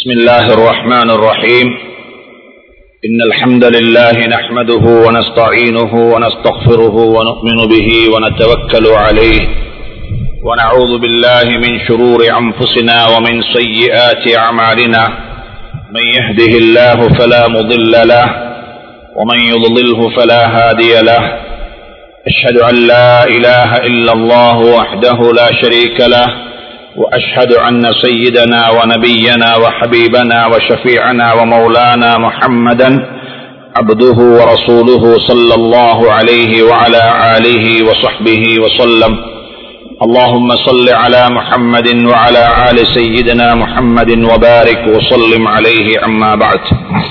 بسم الله الرحمن الرحيم إن الحمد لله نحمده ونستعينه ونستغفره ونؤمن به ونتوكل عليه ونعوذ بالله من شرور أنفسنا ومن سيئات أعمالنا من يهده الله فلا مضل له ومن يضلله فلا هادي له أشهد أن لا إله إلا الله وحده لا شريك له وأشهد أن سيدنا ونبينا وحبيبنا وشفيعنا ومولانا محمدا عبده ورسوله صلى الله عليه وعلى آله وصحبه وسلم اللهم صل على محمد وعلى آل سيدنا محمد وبارك وسلم عليه أما بعد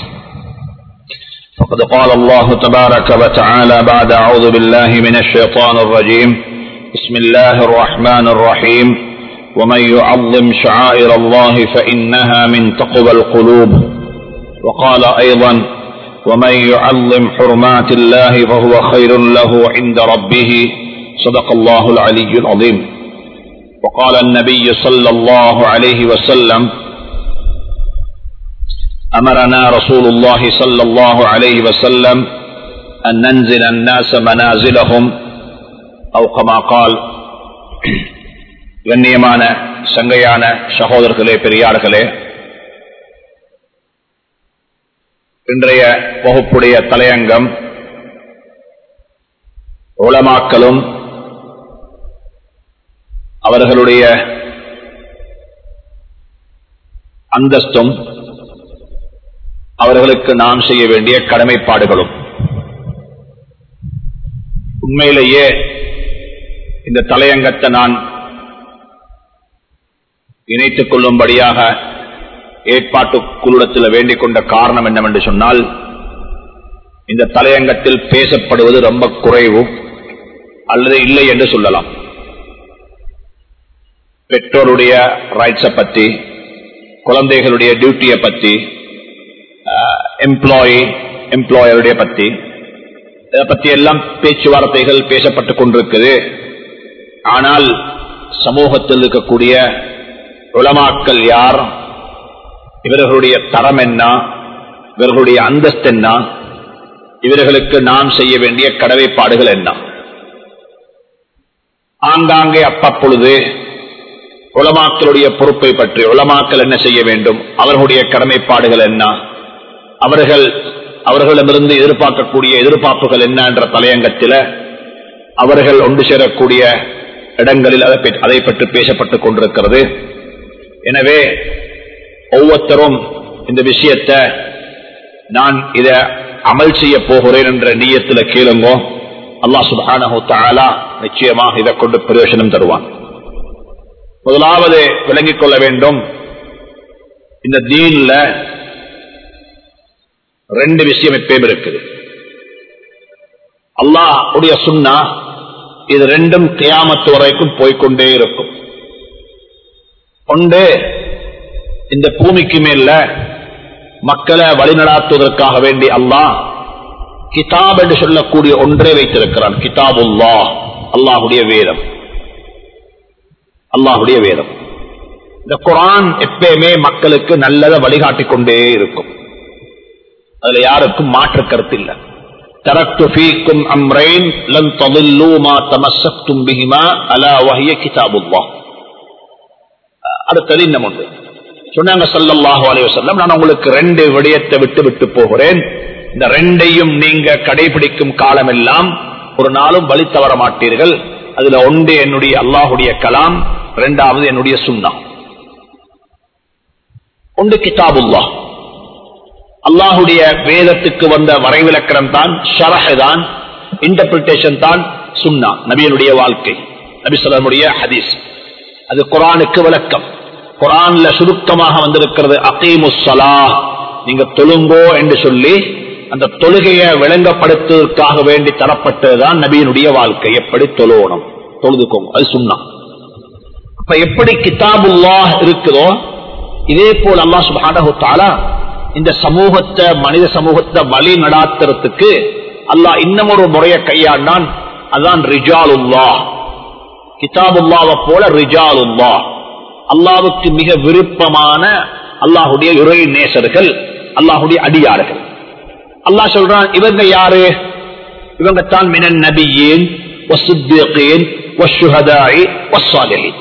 فقد قال الله تبارك وتعالى بعد أعوذ بالله من الشيطان الرجيم بسم الله الرحمن الرحيم ومن يعظم شعائر الله فإنها من تقوى القلوب وقال أيضا ومن يعظم حرمات الله فهو خير له عند ربه صدق الله العلي العظيم وقال النبي صلى الله عليه وسلم أمرنا رسول الله صلى الله عليه وسلم أن ننزل الناس منازلهم أو كما قال கண்ணியமான சங்கையான சகோதரர்களே பெரியார்களே இன்றைய வகுப்புடைய தலையங்கம் உளமாக்கலும் அவர்களுடைய அந்தஸ்தும் அவர்களுக்கு நாம் செய்ய வேண்டிய கடமைப்பாடுகளும் உண்மையிலேயே இந்த தலையங்கத்தை நான் இணைத்துக் கொள்ளும்படியாக ஏற்பாட்டு குழுடத்தில் வேண்டிக் கொண்ட காரணம் என்னவென்று சொன்னால் இந்த தலையங்கத்தில் பேசப்படுவது ரொம்ப குறைவு அல்லது இல்லை என்று சொல்லலாம் பெற்றோருடைய ரைட்ஸை பற்றி குழந்தைகளுடைய டியூட்டியை பற்றி எம்ப்ளாயி எம்ப்ளாயருடைய பற்றி இதை பற்றி எல்லாம் பேச்சுவார்த்தைகள் பேசப்பட்டுக் கொண்டிருக்குது ஆனால் சமூகத்தில் இருக்கக்கூடிய உளமாக்கல் யார் இவர்களுடைய தரம் என்ன இவர்களுடைய அந்தஸ்து என்ன இவர்களுக்கு நாம் செய்ய வேண்டிய கடவைப்பாடுகள் என்ன ஆங்காங்கே அப்பப்பொழுது உளமாக்களுடைய பொறுப்பை பற்றி உளமாக்கல் என்ன செய்ய வேண்டும் அவர்களுடைய கடமைப்பாடுகள் என்ன அவர்கள் அவர்களிடமிருந்து எதிர்பார்க்கக்கூடிய எதிர்பார்ப்புகள் என்ன என்ற தலையங்கத்தில் அவர்கள் ஒன்று சேரக்கூடிய இடங்களில் அதை பற்றி பேசப்பட்டுக் கொண்டிருக்கிறது எனவே ஒவ்வொருத்தரும் இந்த விஷயத்தை நான் இத அமல் செய்ய போகிறேன் என்ற நீயத்தில் கேளுங்கோ அல்லா சுபானா நிச்சயமாக இதை கொண்டு பிரயோஜனம் தருவான் முதலாவது விளங்கிக் கொள்ள வேண்டும் இந்த தீன்ல ரெண்டு விஷயம் எப்பயும் இருக்குது அல்லாஹ் உடைய சுண்ணா இது ரெண்டும் கியாமத்து வரைக்கும் போய்கொண்டே இருக்கும் ஒன்று இந்த பூமிக்கு மேல மக்களை வழிநடாத்துவதற்காக வேண்டி அல்லாஹ் கிதாப் என்று சொல்லக்கூடிய ஒன்றே வைத்திருக்கிறான் கிதாபுல்லா அல்லாஹுடைய வேதம் அல்லாஹுடைய வேதம் இந்த குரான் எப்பயுமே மக்களுக்கு நல்லதை வழிகாட்டி கொண்டே இருக்கும் அதுல யாருக்கும் மாற்று கருத்து இல்லை تركت فيكم أمرين لن تضلوا ما تمسكتم بهما ألا وهي كتاب الله அடுத்தது இன்னும் ஒன்று சொன்னாங்க சல்லாஹு அலைவசல்லம் நான் உங்களுக்கு ரெண்டு விடயத்தை விட்டு விட்டு போகிறேன் இந்த ரெண்டையும் நீங்க கடைபிடிக்கும் காலம் எல்லாம் ஒரு நாளும் வழி தவற மாட்டீர்கள் அதுல ஒன்று என்னுடைய அல்லாஹுடைய கலாம் இரண்டாவது என்னுடைய சுண்ணா ஒன்று கிதாபுல்லா அல்லாஹுடைய வேதத்துக்கு வந்த வரைவிலக்கணம் தான் ஷரஹ் தான் இன்டர்பிரிட்டேஷன் தான் சுண்ணா நபியனுடைய வாழ்க்கை நபி சொல்லமுடைய ஹதீஸ் அது குரானுக்கு விளக்கம் குரான்ல சுருக்கமாக வந்திருக்கிறது அகீமுசலா நீங்க தொழுங்கோ என்று சொல்லி அந்த தொழுகையை விளங்கப்படுத்துவதற்காக வேண்டி தரப்பட்டதுதான் நபியினுடைய வாழ்க்கை எப்படி தொழுவணும் தொழுதுக்கோங்க அது சுண்ணா அப்ப எப்படி கிதாபுல்லா இருக்குதோ இதே போல் அல்லா சுபானா இந்த சமூகத்தை மனித சமூகத்தை வழி நடாத்துறதுக்கு அல்லாஹ் இன்னும் ஒரு முறையை கையாண்டான் அதான் ரிஜாலுல்லா கிதாபுல்லாவை போல ரிஜாலுல்லா அல்லாவுக்கு மிக விருப்பமான அல்லாஹுடைய இறை நேசர்கள் அல்லாஹுடைய அடியார்கள் அல்லாஹ் சொல்றான் இவங்க யாரு இவங்க தான் மினன் நபியின் வசுத்தீன் வசுஹதாயி வஸ்வாலிஹின்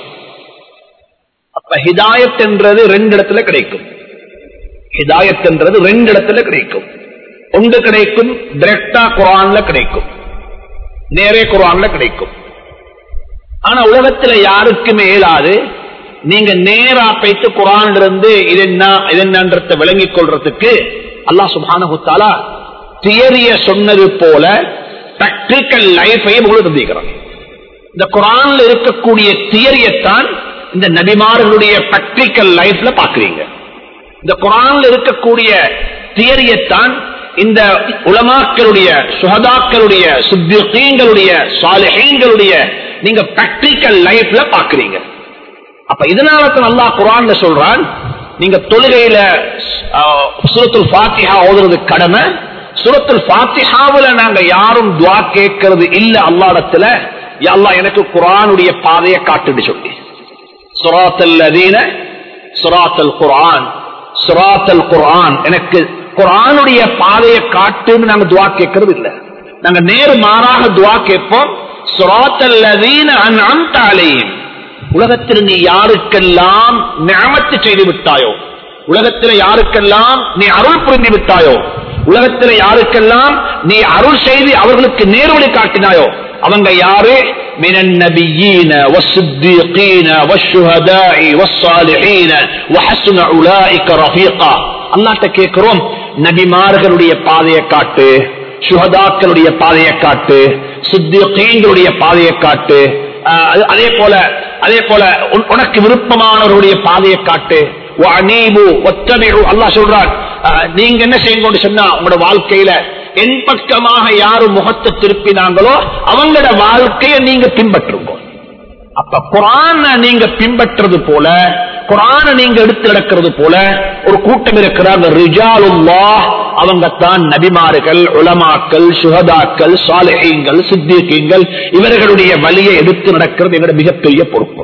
அப்ப ஹிதாயத் என்றது ரெண்டு இடத்துல கிடைக்கும் ஹிதாயத் என்றது ரெண்டு இடத்துல கிடைக்கும் ஒன்று கிடைக்கும் டிரெக்டா குரான்ல கிடைக்கும் நேரே குரான்ல கிடைக்கும் ஆனா உலகத்துல யாருக்குமே இயலாது நீங்க நேரா பைத்து குரான் இருந்து இது என்ன இது என்னன்றத விளங்கிக் கொள்றதுக்கு அல்லாஹ் சுபானகுத்தாலா தியரிய சொன்னது போல பிராக்டிக்கல் லைஃபையும் உங்களுக்கு தந்திக்கிறான் இந்த குரான்ல இருக்கக்கூடிய தியரியத்தான் இந்த நபிமார்களுடைய பிராக்டிக்கல் லைஃப்ல பாக்குறீங்க இந்த குரான்ல இருக்கக்கூடிய தியரியத்தான் இந்த உலமாக்களுடைய சுகதாக்களுடைய சுத்திகளுடைய சாலிஹீங்களுடைய நீங்க பிராக்டிக்கல் லைஃப்ல பாக்குறீங்க அப்ப இதனால தான் அல்லாஹ் குரான்ல சொல்றான் நீங்க தொழுகையில சுரத்துல் ஃபாத்திஹா ஓதுறது கடமை சுரத்துல் ஃபாத்திஹாவுல நாங்க யாரும் துவா கேட்கறது இல்ல அல்லாடத்துல அல்லாஹ் எனக்கு குரானுடைய பாதையை காட்டுன்னு சொல்லி சுராத்தல் அதீன சுராத்தல் குரான் சுராத்தல் குரான் எனக்கு குரானுடைய பாதையை காட்டுன்னு நாங்க துவா கேட்கறது இல்ல நாங்க நேரு மாறாக துவா கேட்போம் சுராத்தல் அதீன அன்அம்தாலையும் உலகத்தில் நீ யாருக்கெல்லாம் ஞாபத்து செய்து விட்டாயோ உலகத்தில் யாருக்கெல்லாம் நீ அருள் புரிந்து விட்டாயோ உலகத்தில் யாருக்கெல்லாம் நீ அருள் செய்து அவர்களுக்கு நேர்வழி காட்டினாயோ அவங்க யாரு من النبيين والصديقين والشهداء والصالحين وحسن اولئك رفيقا அல்லாஹ்ட்ட கேக்குறோம் நபிமார்களுடைய பாதையை காட்டு சுஹதாக்களுடைய பாதையை காட்டு சித்திகளுடைய பாதையை காட்டு அதே போல அதே போல உனக்கு விருப்பமானவர்களுடைய பாதையை காட்டு அல்லாஹ் சொல்றான் நீங்க என்ன செய்யுங்க சொன்னா உங்களோட வாழ்க்கையில என் பக்கமாக யாரு முகத்தை திருப்பினாங்களோ அவங்களோட வாழ்க்கையை நீங்க பின்பற்றுங்க அப்ப குரான நீங்க பின்பற்றது போல குரான நீங்க எடுத்து நடக்கிறது போல ஒரு கூட்டம் இருக்கிறாங்க ரிஜாலுல்லா அவங்க தான் நபிமார்கள் உலமாக்கள் சுகதாக்கள் சாலைகள் சித்திகள் இவர்களுடைய வழியை எடுத்து நடக்கிறது எங்களோட மிகப்பெரிய பொறுப்பு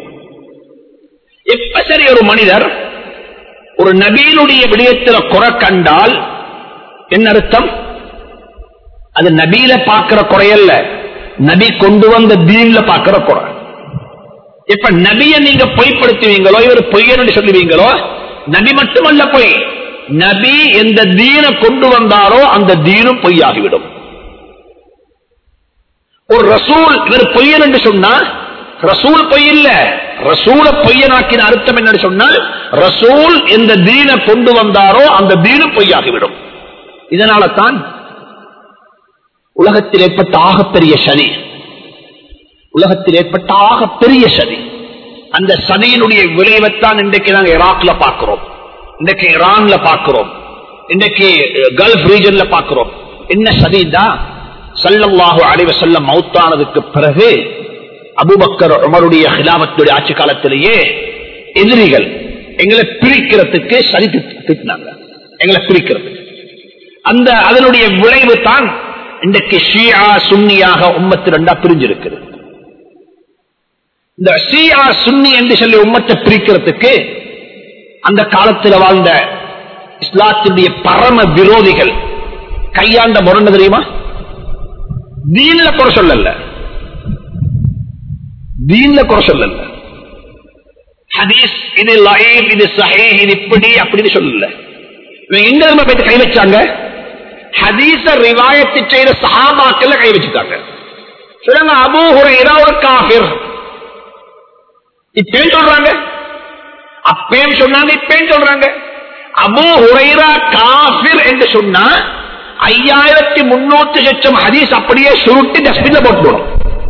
எப்ப சரி ஒரு மனிதர் ஒரு நபீனுடைய விடயத்தில் குறை கண்டால் என்ன அர்த்தம் அது நபியில பாக்குற குறையல்ல நபி கொண்டு வந்த தீன்ல பாக்குற குறை இப்ப நபிய நீங்க பொய்ப்படுத்துவீங்களோ இவர் பொய்யன்னு சொல்லுவீங்களோ நபி மட்டுமல்ல பொய் நபி எந்த தீன கொண்டு வந்தாரோ அந்த தீனும் பொய்யாகிவிடும் ஒரு ரசூல் இவர் பொய்யன் என்று சொன்னா ரசூல் பொய் இல்ல ரசூல பொய்யனாக்கின அர்த்தம் என்ன சொன்னால் ரசூல் எந்த தீன கொண்டு வந்தாரோ அந்த தீனும் பொய்யாகிவிடும் இதனால தான் உலகத்தில் ஏற்பட்ட ஆகப்பெரிய சதி உலகத்தில் ஏற்பட்ட ஆகப்பெரிய சதி அந்த சதியினுடைய விளைவைத்தான் இன்றைக்கு நாங்க ஈராக்ல பார்க்கிறோம் இன்றைக்கு ஈரான்ல பார்க்கிறோம் இன்றைக்கு கல்ஃப் ரீஜன்ல பார்க்கிறோம் என்ன சதிதான் சல்லல்லாஹு அலைவ செல்ல மௌத்தானதுக்கு பிறகு அபுபக்கர் உமருடைய ஹிலாபத்துடைய ஆட்சி காலத்திலேயே எதிரிகள் எங்களை பிரிக்கிறதுக்கு சதி திட்டினாங்க எங்களை பிரிக்கிறதுக்கு அந்த அதனுடைய விளைவு தான் இன்றைக்கு ஷியா சுன்னியாக உம்மத்து ரெண்டா பிரிஞ்சிருக்குது இந்த ஷியா சுன்னி என்று சொல்லி உம்மத்தை பிரிக்கிறதுக்கு அந்த காலத்தில் வாழ்ந்த இஸ்லாத்தினுடைய பரம விரோதிகள் கையாண்ட முரண தெரியுமா தீன்ல குறை சொல்லல தீன்ல குறை சொல்லல ஹதீஸ் இது லைவ் இது சஹே இது இப்படி அப்படின்னு சொல்லல இவங்க எங்க நம்ம போயிட்டு கை வச்சாங்க ஹதீச ரிவாயத்தை செய்த சஹாபாக்கள் கை வச்சுட்டாங்க சொல்லுங்க அபு ஹுரைரா ஒரு காபிர் இப்பயும் சொல்றாங்க அப்பயும் சொன்னாங்க இப்பயும் சொல்றாங்க அபு ஹுரைரா காபிர் என்று சொன்னா ஐயாயிரத்தி முன்னூத்தி லட்சம் ஹதீஸ் அப்படியே சுருட்டி டஸ்ட்பின்ல போட்டுடும்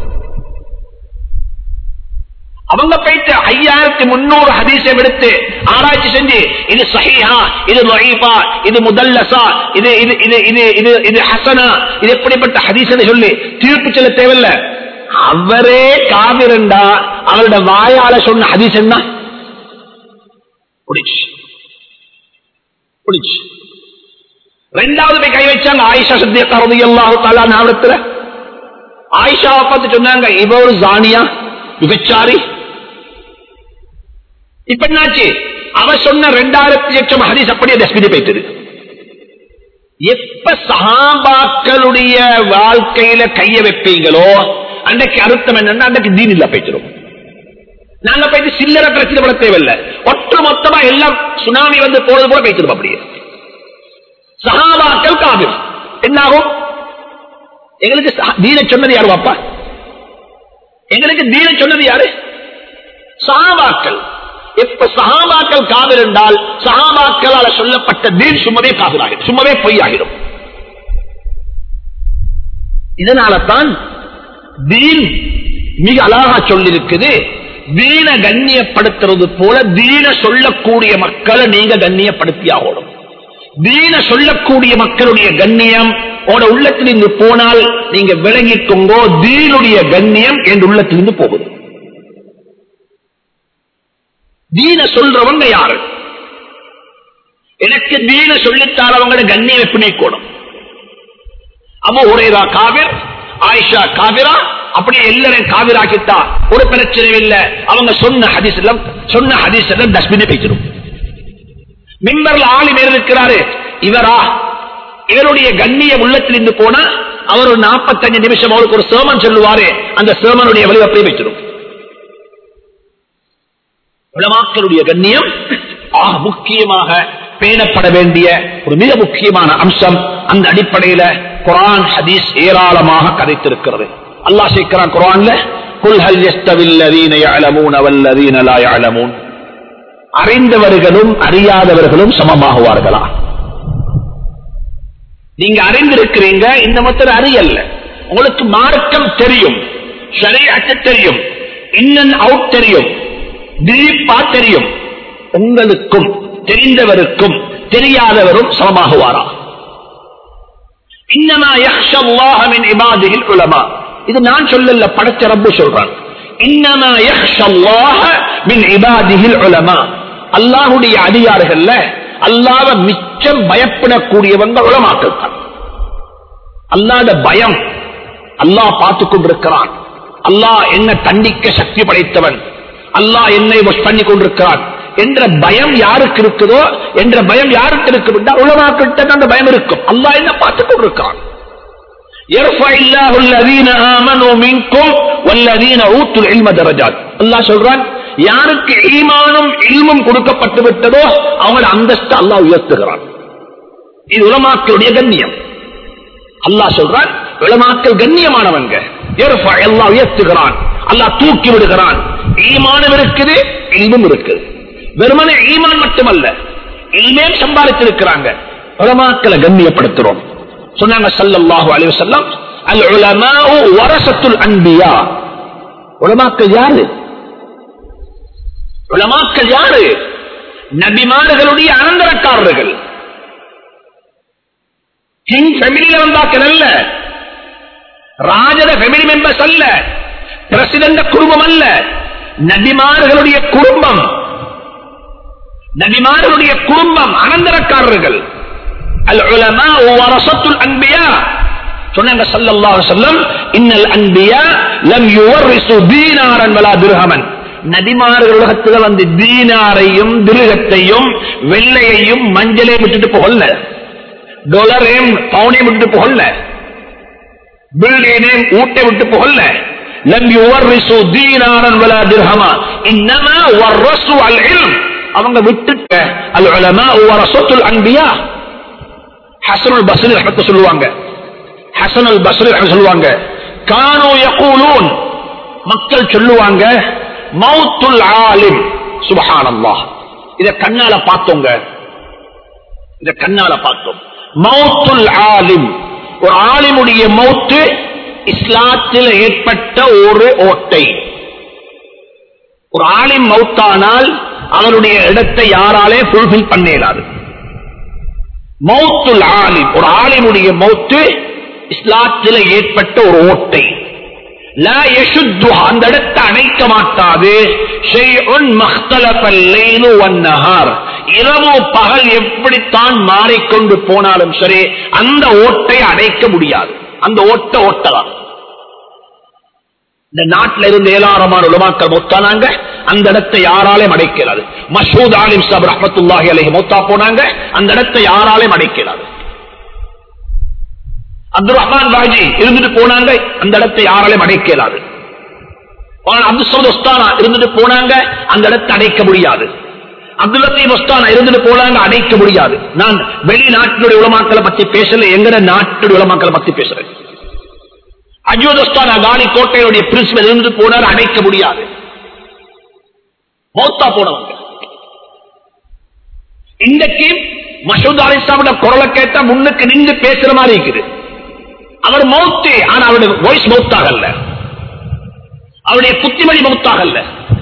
அவங்க போயிட்டு ஐயாயிரத்தி முன்னூறு ஹதீஸை எடுத்து ஆராய்ச்சி செஞ்சு இது சஹீஹா இது லஹீஃபா இது முதல்லசா இது இது இது இது இது இது ஹசனா இது எப்படிப்பட்ட ஹதீஸ் சொல்லி தீர்ப்பு சொல்ல தேவையில்ல அவரே காவிரண்டா அவரோட வாயால சொன்ன ஹதீஸ் என்ன புடிச்சு புடிச்சு ரெண்டாவது போய் கை வச்சாங்க ஆயிஷா சத்தியக்கா ரதி அல்லாஹு தாலா நாவடத்துல ஆயிஷாவை பார்த்து சொன்னாங்க இவ ஒரு ஜானியா விபச்சாரி இப்ப என்னாச்சு அவ சொன்ன ரெண்டாயிரத்தி லட்சம் ஹதீஸ் அப்படியே டஸ்ட்பின் போயிட்டது எப்ப சஹாபாக்களுடைய வாழ்க்கையில கைய வைப்பீங்களோ அன்றைக்கு அர்த்தம் என்னன்னா அன்றைக்கு தீன் இல்ல போயிச்சிடும் நாங்க போயிட்டு சில்லற பிரச்சனை பட தேவையில்லை ஒட்டு மொத்தமா எல்லாம் சுனாமி வந்து போறது போல போயிச்சிடும் அப்படியே சஹாபாக்கள் காவிர் என்னாகும் எங்களுக்கு சஹா- தீன சொன்னது யாரு பாப்பா எங்களுக்கு தீன சொன்னது யாரு சஹாபாக்கள் எப்ப சஹாபாக்கள் காதல் என்றால் சஹாபாக்களால சொல்லப்பட்ட தீன் சும்மவே காதலாகிடும் சும்மவே பொய்யாகிடும் இதனால தான் தீன் மிக அழகா சொல்லிருக்குது தீன கண்ணியப்படுத்துறது போல தீன சொல்லக்கூடிய மக்களை நீங்க கண்ணியப்படுத்தி ஆகணும் தீன சொல்லக்கூடிய மக்களுடைய கண்ணியம் உங்களோட உள்ளத்திலிருந்து போனால் நீங்க விளங்கிக்கோங்கோ தீனுடைய கண்ணியம் என் உள்ளத்திலிருந்து போகுது தீன சொல்றவங்க யாரு எனக்கு தீன சொல்லித்தாரவங்களோட கண்ணியம் எப்படி கூடும் அபு ஹுரைரா காவிர் ஆயிஷா காவிரா அப்படியே எல்லாரையும் காவிராக்கிட்டா ஒரு பிரச்சனையும் இல்ல அவங்க சொன்ன ஹதீஸ் எல்லாம் சொன்ன ஹதீஸ் எல்லாம் டஸ்ட்பின் பேசிடும் மிம்பர்ல ஆளி இருக்கிறாரு இவரா இவருடைய கண்ணிய உள்ளத்திலிருந்து போனா அவர் ஒரு 45 நிமிஷம் அவருக்கு ஒரு சேமன் சொல்லுவாரு அந்த சேமனுடைய வழிவை அப்படியே வச்சிடும் உலமாக்களுடைய கண்ணியம் ஆக முக்கியமாக பேணப்பட வேண்டிய ஒரு மிக முக்கியமான அம்சம் அந்த அடிப்படையில குரான் ஹதீஸ் ஏராளமாக கதைத்திருக்கிறது அல்லாஹ் சேர்க்கிறான் குரான்ல குல் ஹல் யஸ்தவில் லதீன யஅலமூன வல்லதீன லா யஅலமூன் அறிந்தவர்களும் அறியாதவர்களும் சமமாகுவார்களா நீங்க அறிந்திருக்கிறீங்க இந்த மொத்தம் அறியல்ல உங்களுக்கு மார்க்கம் தெரியும் ஷரீஅத்து தெரியும் இன்னன் அவுட் தெரியும் டீப்பா தெரியும் உங்களுக்கும் தெரிந்தவருக்கும் தெரியாதவரும் சமமாகுவாரா இன்னமா யக்ஷா அல்லாஹ மின் இபாதிஹில் உலமா இது நான் சொல்லல படைச்ச ரப்பு சொல்றான் இன்னமா யக்ஷா அல்லாஹ மின் இபாதிஹில் உலமா அல்லாஹ்வுடைய அடியார்கள்ல அல்லாஹ்வை மிச்சம் பயப்படக்கூடியவங்க உலமாக்கள் தான் அல்லாஹ்ட பயம் அல்லாஹ் பார்த்துக் கொண்டிருக்கிறான் அல்லாஹ் என்ன தண்டிக்க சக்தி படைத்தவன் அல்லாஹ் என்னை வாஷ் பண்ணி கொண்டிருக்கிறான் என்ற பயம் யாருக்கு இருக்குதோ என்ற பயம் யாருக்கு இருக்கும் உலமாக்கிட்ட அந்த பயம் இருக்கும் அல்லாஹ் என்ன பார்த்துக் கொண்டிருக்கிறான் يرفع الله الذين آمنوا منكم والذين أوتوا العلم درجات அல்லாஹ் சொல்றான் யாருக்கு ஈமானும் இல்மும் கொடுக்கப்பட்டு விட்டதோ அவங்களோட அந்தஸ்து அல்லாஹ் உயர்த்துகிறான் இது உலமாக்களுடைய கண்ணியம் அல்லாஹ் சொல்றான் உலமாக்கள் கண்ணியமானவங்க யர்ஃபா அல்லாஹ் உயர்த்துகிறான் அல்லாஹ் தூக்கி விடுகிறான் ஈமானும் இருக்குது இல்மும் இருக்குது வெறுமனே ஈமான் மட்டுமல்ல இல்மே சம்பாதித்திருக்கிறாங்க உலமாக்களை கண்ணியப்படுத்துறோம் சொன்னாங்க ஸல்லல்லாஹு அலைஹி வஸல்லம் அல் உலமாஉ வரசத்துல் அன்பியா உலமாக்கள் யாரு உலமாக்கள் யாரு நபிமார்களுடைய அனந்தரக்காரர்கள் கிங் ஃபேமிலியில வந்தாக்கள் அல்ல ராஜத ஃபேமிலி மெம்பர்ஸ் அல்ல பிரசிடந்த குடும்பம் அல்ல நபிமார்களுடைய குடும்பம் நபிமார்களுடைய குடும்பம் அனந்தரக்காரர்கள் அல் உலமா வரசத்துல் அன்பியா சொன்னாங்க ஸல்லல்லாஹு அலைஹி வஸல்லம் இன்னல் அன்பியா லம் யுவர்ரிசு தீனாரன் வலா திர்ஹமன் நபிமார்கள் உலகத்துல வந்து தீனாரையும் திருகத்தையும் வெள்ளையையும் மஞ்சளையும் விட்டுட்டு போகல டொலரையும் பவுனையும் விட்டு போகல பில்டினையும் ஊட்டை விட்டு போகல லம் யுவர்ரிசு தீனாரன் வலா திர்ஹமா இன்னமா வர்ரசு அல் இல்ம் அவங்க விட்டுட்ட அல் உலமா வரசத்துல் அன்பியா ஹசனுல் பஸ்ரி ரஹ்மத்து சொல்லுவாங்க ஹசனுல் பஸ்ரி ரஹ்மத்து சொல்லுவாங்க கானோ யகூலூன் மக்கள் சொல்லுவாங்க மௌத்துல் ஆலிம் சுபஹானல்லாஹ் இத கண்ணால பார்த்தோங்க இத கண்ணால பார்த்தோம் மௌத்துல் ஆலிம் ஒரு ஆலிமுடைய மௌத்து இஸ்லாத்தில் ஏற்பட்ட ஒரு ஓட்டை ஒரு ஆலிம் மௌத்தானால் அவருடைய இடத்தை யாராலே ஃபுல்பில் பண்ண இயலாது மௌத்துல் ஆலிம் ஒரு ஆலிமுடைய மௌத்து இஸ்லாத்தில் ஏற்பட்ட ஒரு ஓட்டை லா யசுத்துஹா, அந்த இடத்தை அணைக்க மாட்டாது ஷைஉன் மக்தலஃபல் லைலு வன்னஹார். இரவு பகல் எப்படித்தான் மாறிக்கொண்டு போனாலும் சரி அந்த ஓட்டை அடைக்க முடியாது அந்த ஓட்ட ஓட்டலாம் இந்த நாட்டில இருந்து ஏராளமான உலமாக்கள் மொத்தானாங்க அந்த இடத்தை யாராலையும் அடைக்கிறாது மசூத் ஆலிம் சாப் ரஹமத்துல்லாஹி அலைஹி மொத்தா போனாங்க அந்த இடத்தை யாராலையும் அடைக்கிறாது அப்துல் ரஹ்மான் பாஜி இருந்துட்டு போனாங்க அந்த இடத்தை யாராலையும் அடைக்கலாது அப்துல் சமத் ஒஸ்தானா இருந்துட்டு போனாங்க அந்த இடத்தை அடைக்க முடியாது அப்துல் லத்தீப் ஒஸ்தானா இருந்துட்டு போனாங்க அடைக்க முடியாது நான் வெளிநாட்டினுடைய உலமாக்களை பத்தி பேசல எங்கட நாட்டுடைய உலமாக்களை பத்தி பேசுறேன் அஜோத் ஒஸ்தானா காலி கோட்டையுடைய பிரின்சிபல் இருந்துட்டு போனார் அடைக்க முடியாது மௌத்தா போனவங்க இன்றைக்கு மசூத் அலிஸ்லாமோட குரலை கேட்டா முன்னுக்கு நின்று பேசுற மாதிரி இருக்குது அவர் மௌத்து ஆனா அவருடைய வாய்ஸ் மௌத்தாகல்ல அவருடைய புத்திமதி மௌத்தாகல்ல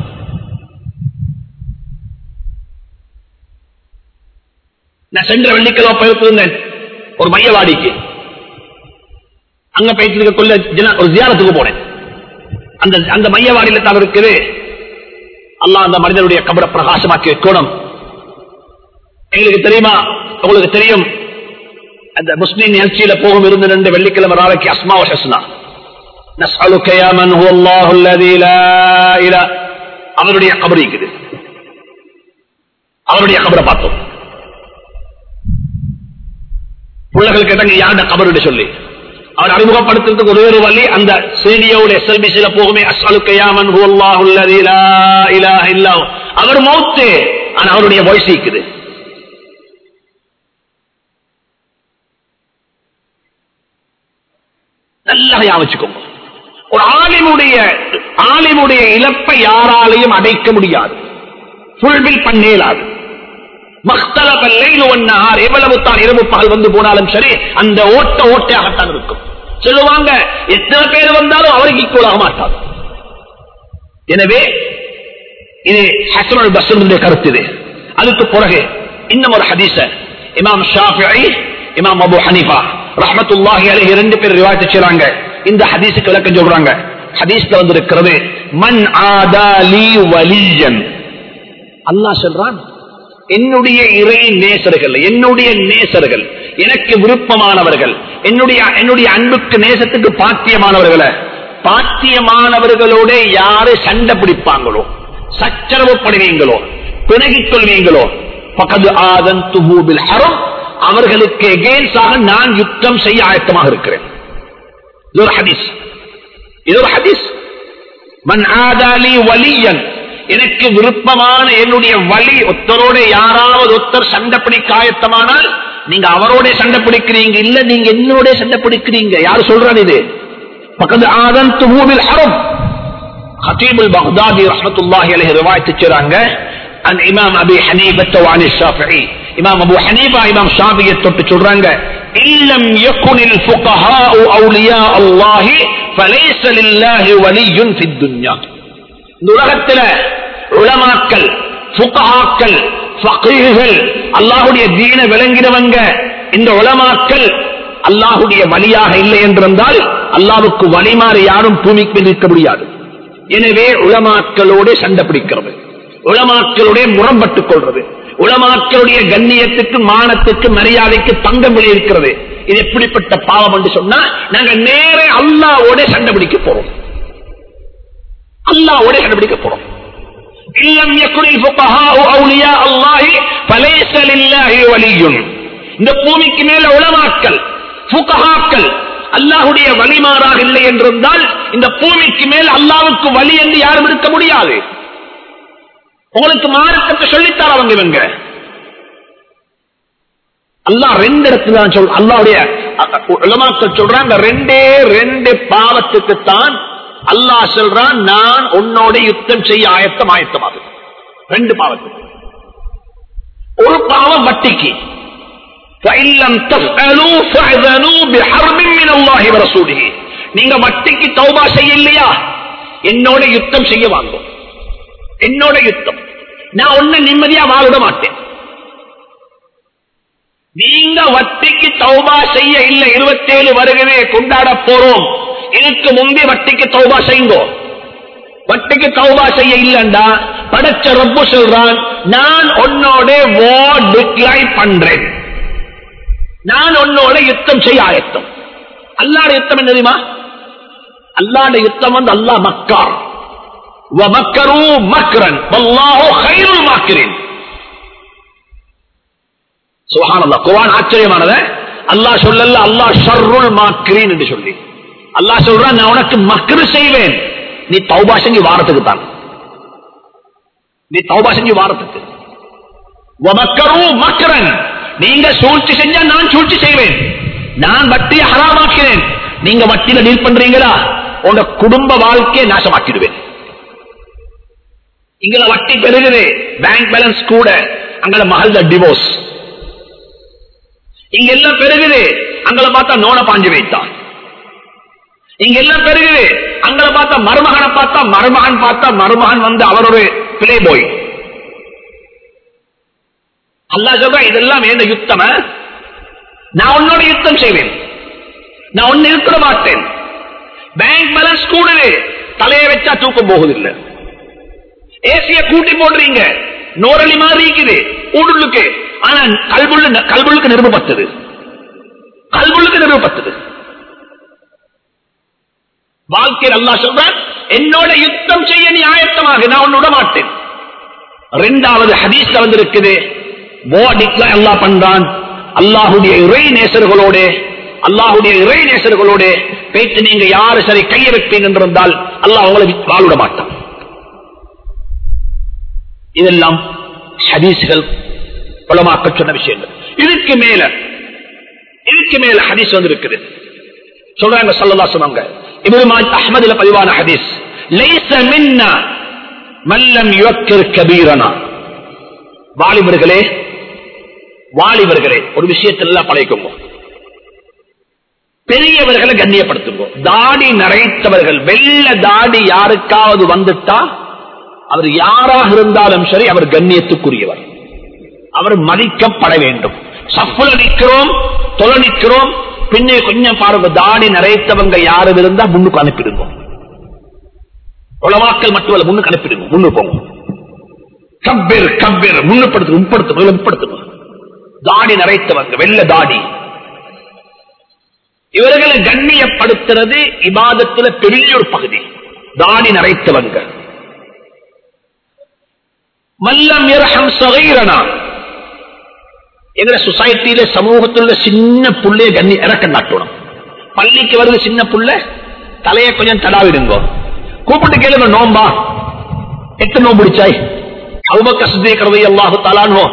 நான் சென்ற வெள்ளிக்கிழமை போயிருந்தேன் ஒரு மையவாடிக்கு அங்க போயிட்டு கொள்ள ஒரு ஜியாரத்துக்கு போனேன் அந்த அந்த மையவாடியில தான் இருக்குது அல்லாஹ் அந்த மனிதனுடைய கபரை பிரகாசமாக்கி வைக்கணும் எங்களுக்கு தெரியுமா உங்களுக்கு தெரியும் அந்த முஸ்லீம் நிகழ்ச்சியில போகும் இருந்து ரெண்டு வெள்ளிக்கிழமை நாளைக்கு அஸ்மா ஹஸ்னா نسألك يا من هو الله الذي لا إله அவருடைய கபர் இருக்குது அவருடைய கபரை பார்த்தோம் பிள்ளைகள் கேட்டாங்க யாருடைய கபருடைய சொல்லி அவர் அறிமுகப்படுத்துறதுக்கு ஒரே ஒரு வழி அந்த சேடியோட எஸ்எல்பிசியில போகுமே அஸ்அலுக்கையாமன் அவர் மௌத்து ஆனா அவருடைய வாய்ஸ் இருக்குது நல்லா யாவச்சுக்கோங்க ஒரு ஆலிமுடைய ஆலிமுடைய இழப்பை யாராலையும் அடைக்க முடியாது புல்பில் பண்ணேலாது எவ்வளவு தான் இரவு பகல் வந்து போனாலும் சரி அந்த ஓட்ட ஓட்டையாகத்தான் இருக்கும் சொல்லுவாங்க எத்தனை பேர் வந்தாலும் அவருக்கு ஈக்குவலாக மாட்டார் எனவே இது ஹசனுல் பசனுடைய கருத்து இது அதுக்கு பிறகு இன்னும் ஒரு ஹதீச இமாம் ஷாஃபி இமாம் அபு ஹனீஃபா ரஹமத்துல்லாஹி அலைஹி ரெண்டு பேர் ரிவாயத்து செய்றாங்க இந்த ஹதீஸுக்கு விளக்கம் சொல்றாங்க ஹதீஸ்ல வந்திருக்கிறது மன் ஆதாலி வலியன் அல்லாஹ் சொல்றான் என்னுடைய இறை நேசர்கள் என்னுடைய நேசர்கள் எனக்கு விருப்பமானவர்கள் என்னுடைய என்னுடைய அன்புக்கு நேசத்துக்கு பாத்தியமானவர்களை பாத்தியமானவர்களோட யாரு சண்டை பிடிப்பாங்களோ சச்சரவு படுவீங்களோ பிணகிக் கொள்வீங்களோ பக்கது ஆதன் துபூபில் ஹரம் அவர்களுக்கு எகேன்ஸ்டாக நான் யுத்தம் செய்ய ஆயத்தமாக இருக்கிறேன் இது ஒரு ஹதீஸ் இது ஒரு ஹதீஸ் மன் ஆதாலி வலியன் எனக்கு விருப்பமான என்னுடைய வழி ஒத்தரோட யாராவது ஒத்தர் சண்டை பிடிக்க ஆயத்தமானால் நீங்க அவரோட சண்டை பிடிக்கிறீங்க இல்ல நீங்க என்னோட சண்டை பிடிக்கிறீங்க யாரு சொல்றான் இது பக்கத்து ஆதன் துபூபில் ஹரம் ஹத்தீபுல் பக்தாதி ரஹமத்துல்லாஹி அலைஹி ரிவாயத்து செய்றாங்க عن امام ابي حنيفه وعن الشافعي امام ابو حنيفه امام شافعي தொட்டு சொல்றாங்க இல்லம் يكن الفقهاء اولياء الله فليس لله ولي في الدنيا இந்த உலகத்துல உலமாக்கள் புகஹாக்கள் ஃபகீஹ்கள் அல்லாஹ்வுடைய தீன விளங்கினவங்க இந்த உலமாக்கள் அல்லாஹ்வுடைய வழியாக இல்லை என்றிருந்தால் அல்லாஹ்வுக்கு வழிமாறு யாரும் பூமிக்கு மேல் இருக்க முடியாது எனவே உலமாக்களோடு சண்டை பிடிக்கிறது உலமாக்களுடைய முரம்பட்டுக் கொள்றது உலமாக்களுடைய கண்ணியத்துக்கு மானத்துக்கு மரியாதைக்கு பங்கம் இருக்கிறது இது எப்படிப்பட்ட பாவம் என்று சொன்னா நாங்க நேர அல்லாவோட சண்டை பிடிக்க போறோம் அல்லாவோட சண்டை பிடிக்க போறோம் இல்லம் யக்குனில் ஃபுகஹாஉ அவுலியா அல்லாஹி ஃபலைஸ லில்லாஹி வலியுன் இந்த பூமிக்கு மேல உலமாக்கள் ஃபுகஹாக்கள் அல்லாஹ்வுடைய வழிமாறாக இல்லை என்றிருந்தால் இந்த பூமிக்கு மேல் அல்லாஹ்வுக்கு வழி என்று யாரும் இருக்க முடியாது உங்களுக்கு மார்க்கத்தை சொல்லித்தார் அவங்க இவங்க அல்லாஹ் ரெண்டு இடத்துல தான் சொல் அல்லாவுடைய உலமாக்கள் சொல்றாங்க ரெண்டே ரெண்டு பாவத்துக்கு தான் அல்லாஹ் சொல்றான் நான் உன்னோட யுத்தம் செய்ய ஆயத்தம் ஆயத்தமாகு ரெண்டு பாவத்துக்கு ஒரு பாவம் வட்டிக்கு நீங்க வட்டிக்கு தௌபா செய்ய இல்லையா என்னோட யுத்தம் செய்ய வாங்கும் என்னோட யுத்தம் நான் ஒண்ணு நிம்மதியா வாழ மாட்டேன் நீங்க வட்டிக்கு தௌபா செய்ய இல்ல இருபத்தேழு வருகவே கொண்டாட போறோம் இதுக்கு முன்பே வட்டிக்கு தௌபா செய்யுங்கோ வட்டிக்கு தௌபா செய்ய இல்லண்டா படைச்ச ரொம்ப சொல்றான் நான் உன்னோட வார் டிக்ளைன் பண்றேன் நான் உன்னோட யுத்தம் செய்ய ஆயத்தம் அல்லாட யுத்தம் என்ன தெரியுமா அல்லாட யுத்தம் வந்து அல்லாஹ் மக்கார் வமக்கரு மக்ரன் வல்லாஹு கைருல் மாக்கிரின் சுஹானல்லாஹ் குர்ஆன் ஆச்சரியமானது அல்லாஹ் சொல்லல அல்லாஹ் ஷர்ருல் மாக்கிரின் என்று சொல்லி அல்லாஹ் சொல்றான் நான் உனக்கு மக்ரு செய்வேன் நீ தௌபா செஞ்சு வாரத்துக்கு தான் நீ தௌபா செஞ்சு வாரத்துக்கு வமக்கரு மக்ரன் நீங்க சூழ்ச்சி செஞ்சா நான் சூழ்ச்சி செய்வேன் நான் வட்டியை ஹராமாக்கிறேன் நீங்க வட்டியில டீல் பண்றீங்களா உங்க குடும்ப வாழ்க்கையை நாசமாக்கிடுவேன் இங்க வட்டி பெருகுது பேங்க் பேலன்ஸ் கூட அங்கள மகள் டிவோர்ஸ் இங்க எல்லாம் பெருகுது அங்கள பார்த்தா நோன பாஞ்சு வைத்தான் இங்க எல்லாம் பெருகுது அங்கள பார்த்தா மருமகனை பார்த்தா மருமகன் பார்த்தா மருமகன் வந்து அவர் ஒரு பிளே போய் அல்லா சொல்ற இதெல்லாம் வேண்ட யுத்தம் நான் உன்னோட யுத்தம் செய்வேன் நான் ஒன்னு இருக்க மாட்டேன் பேங்க் பேலன்ஸ் கூடுது தலையை வச்சா தூக்கம் போகுதில்லை ஏசிய கூட்டி போடுறீங்க நோரளி மாதிரி இருக்குது ஊடுள்ளுக்கு ஆனா கல்புள்ளு கல்புள்ளுக்கு நிறுவப்பட்டது கல்புள்ளுக்கு நிறுவப்பட்டது வாழ்க்கையில் அல்லா சொல்ற என்னோட யுத்தம் செய்ய நீ ஆயத்தமாக நான் உன்னை விட மாட்டேன் ரெண்டாவது ஹதீஸ்ல வந்து இருக்குது போடிக்லாம் எல்லாம் பண்றான் அல்லாஹுடைய இறை நேசர்களோட அல்லாஹுடைய இறை நேசர்களோட பேச்சு நீங்க யாரு சரி கையை வைப்பீங்க என்றிருந்தால் அல்லாஹ் உங்களை வாழிட மாட்டான் இதெல்லாம் ஹதீஸ்கள் புலமாக்க சொன்ன விஷயங்கள் இதுக்கு மேல இதுக்கு மேல ஹதீஸ் வந்து இருக்குது சொல்றாங்க சொல்லலா சொன்னாங்க இப்ராஹிம் அஹமதுல பதிவான ஹதீஸ் லைஸ மின்னா மல்லம் யுவக்கிர் கபீரனா வாலிபர்களே வாலிபர்களே ஒரு விஷயத்தில் எல்லாம் பழைக்குங்க பெரியவர்களை கண்ணியப்படுத்துங்க தாடி நரைத்தவர்கள் வெள்ள தாடி யாருக்காவது வந்துட்டா அவர் யாராக இருந்தாலும் சரி அவர் கண்ணியத்துக்குரியவர் அவர் மதிக்கப்பட வேண்டும் சப்புல நிற்கிறோம் தொலை நிற்கிறோம் பின்னே கொஞ்சம் பாருங்க தாடி நரைத்தவங்க யாரும் இருந்தா முன்னுக்கு அனுப்பிடுங்க உளவாக்கள் மட்டுமல்ல முன்னுக்கு அனுப்பிடுங்க முன்னுக்கு போங்க கப்பேர் கப்பேர் முன்னுப்படுத்து உட்படுத்து உட்படுத்துங்க தாடி நரைத்தவங்க வெள்ள தாடி இவர்களை கண்ணியப்படுத்துறது இபாதத்துல பெரிய ஒரு பகுதி தாடி நரைத்தவங்க மல்லம் இரகம் சகைரனா எங்க சொசைட்டியில சமூகத்தில் சின்ன புள்ளைய கண்ணி இறக்க நாட்டணும் பள்ளிக்கு வருது சின்ன புள்ள தலைய கொஞ்சம் தடாவிடுங்க கூப்பிட்டு கேளுங்க நோம்பா எட்டு நோம்பு பிடிச்சாய் அவுபக்க சுத்திக்கிறது அல்லாஹு தலானோ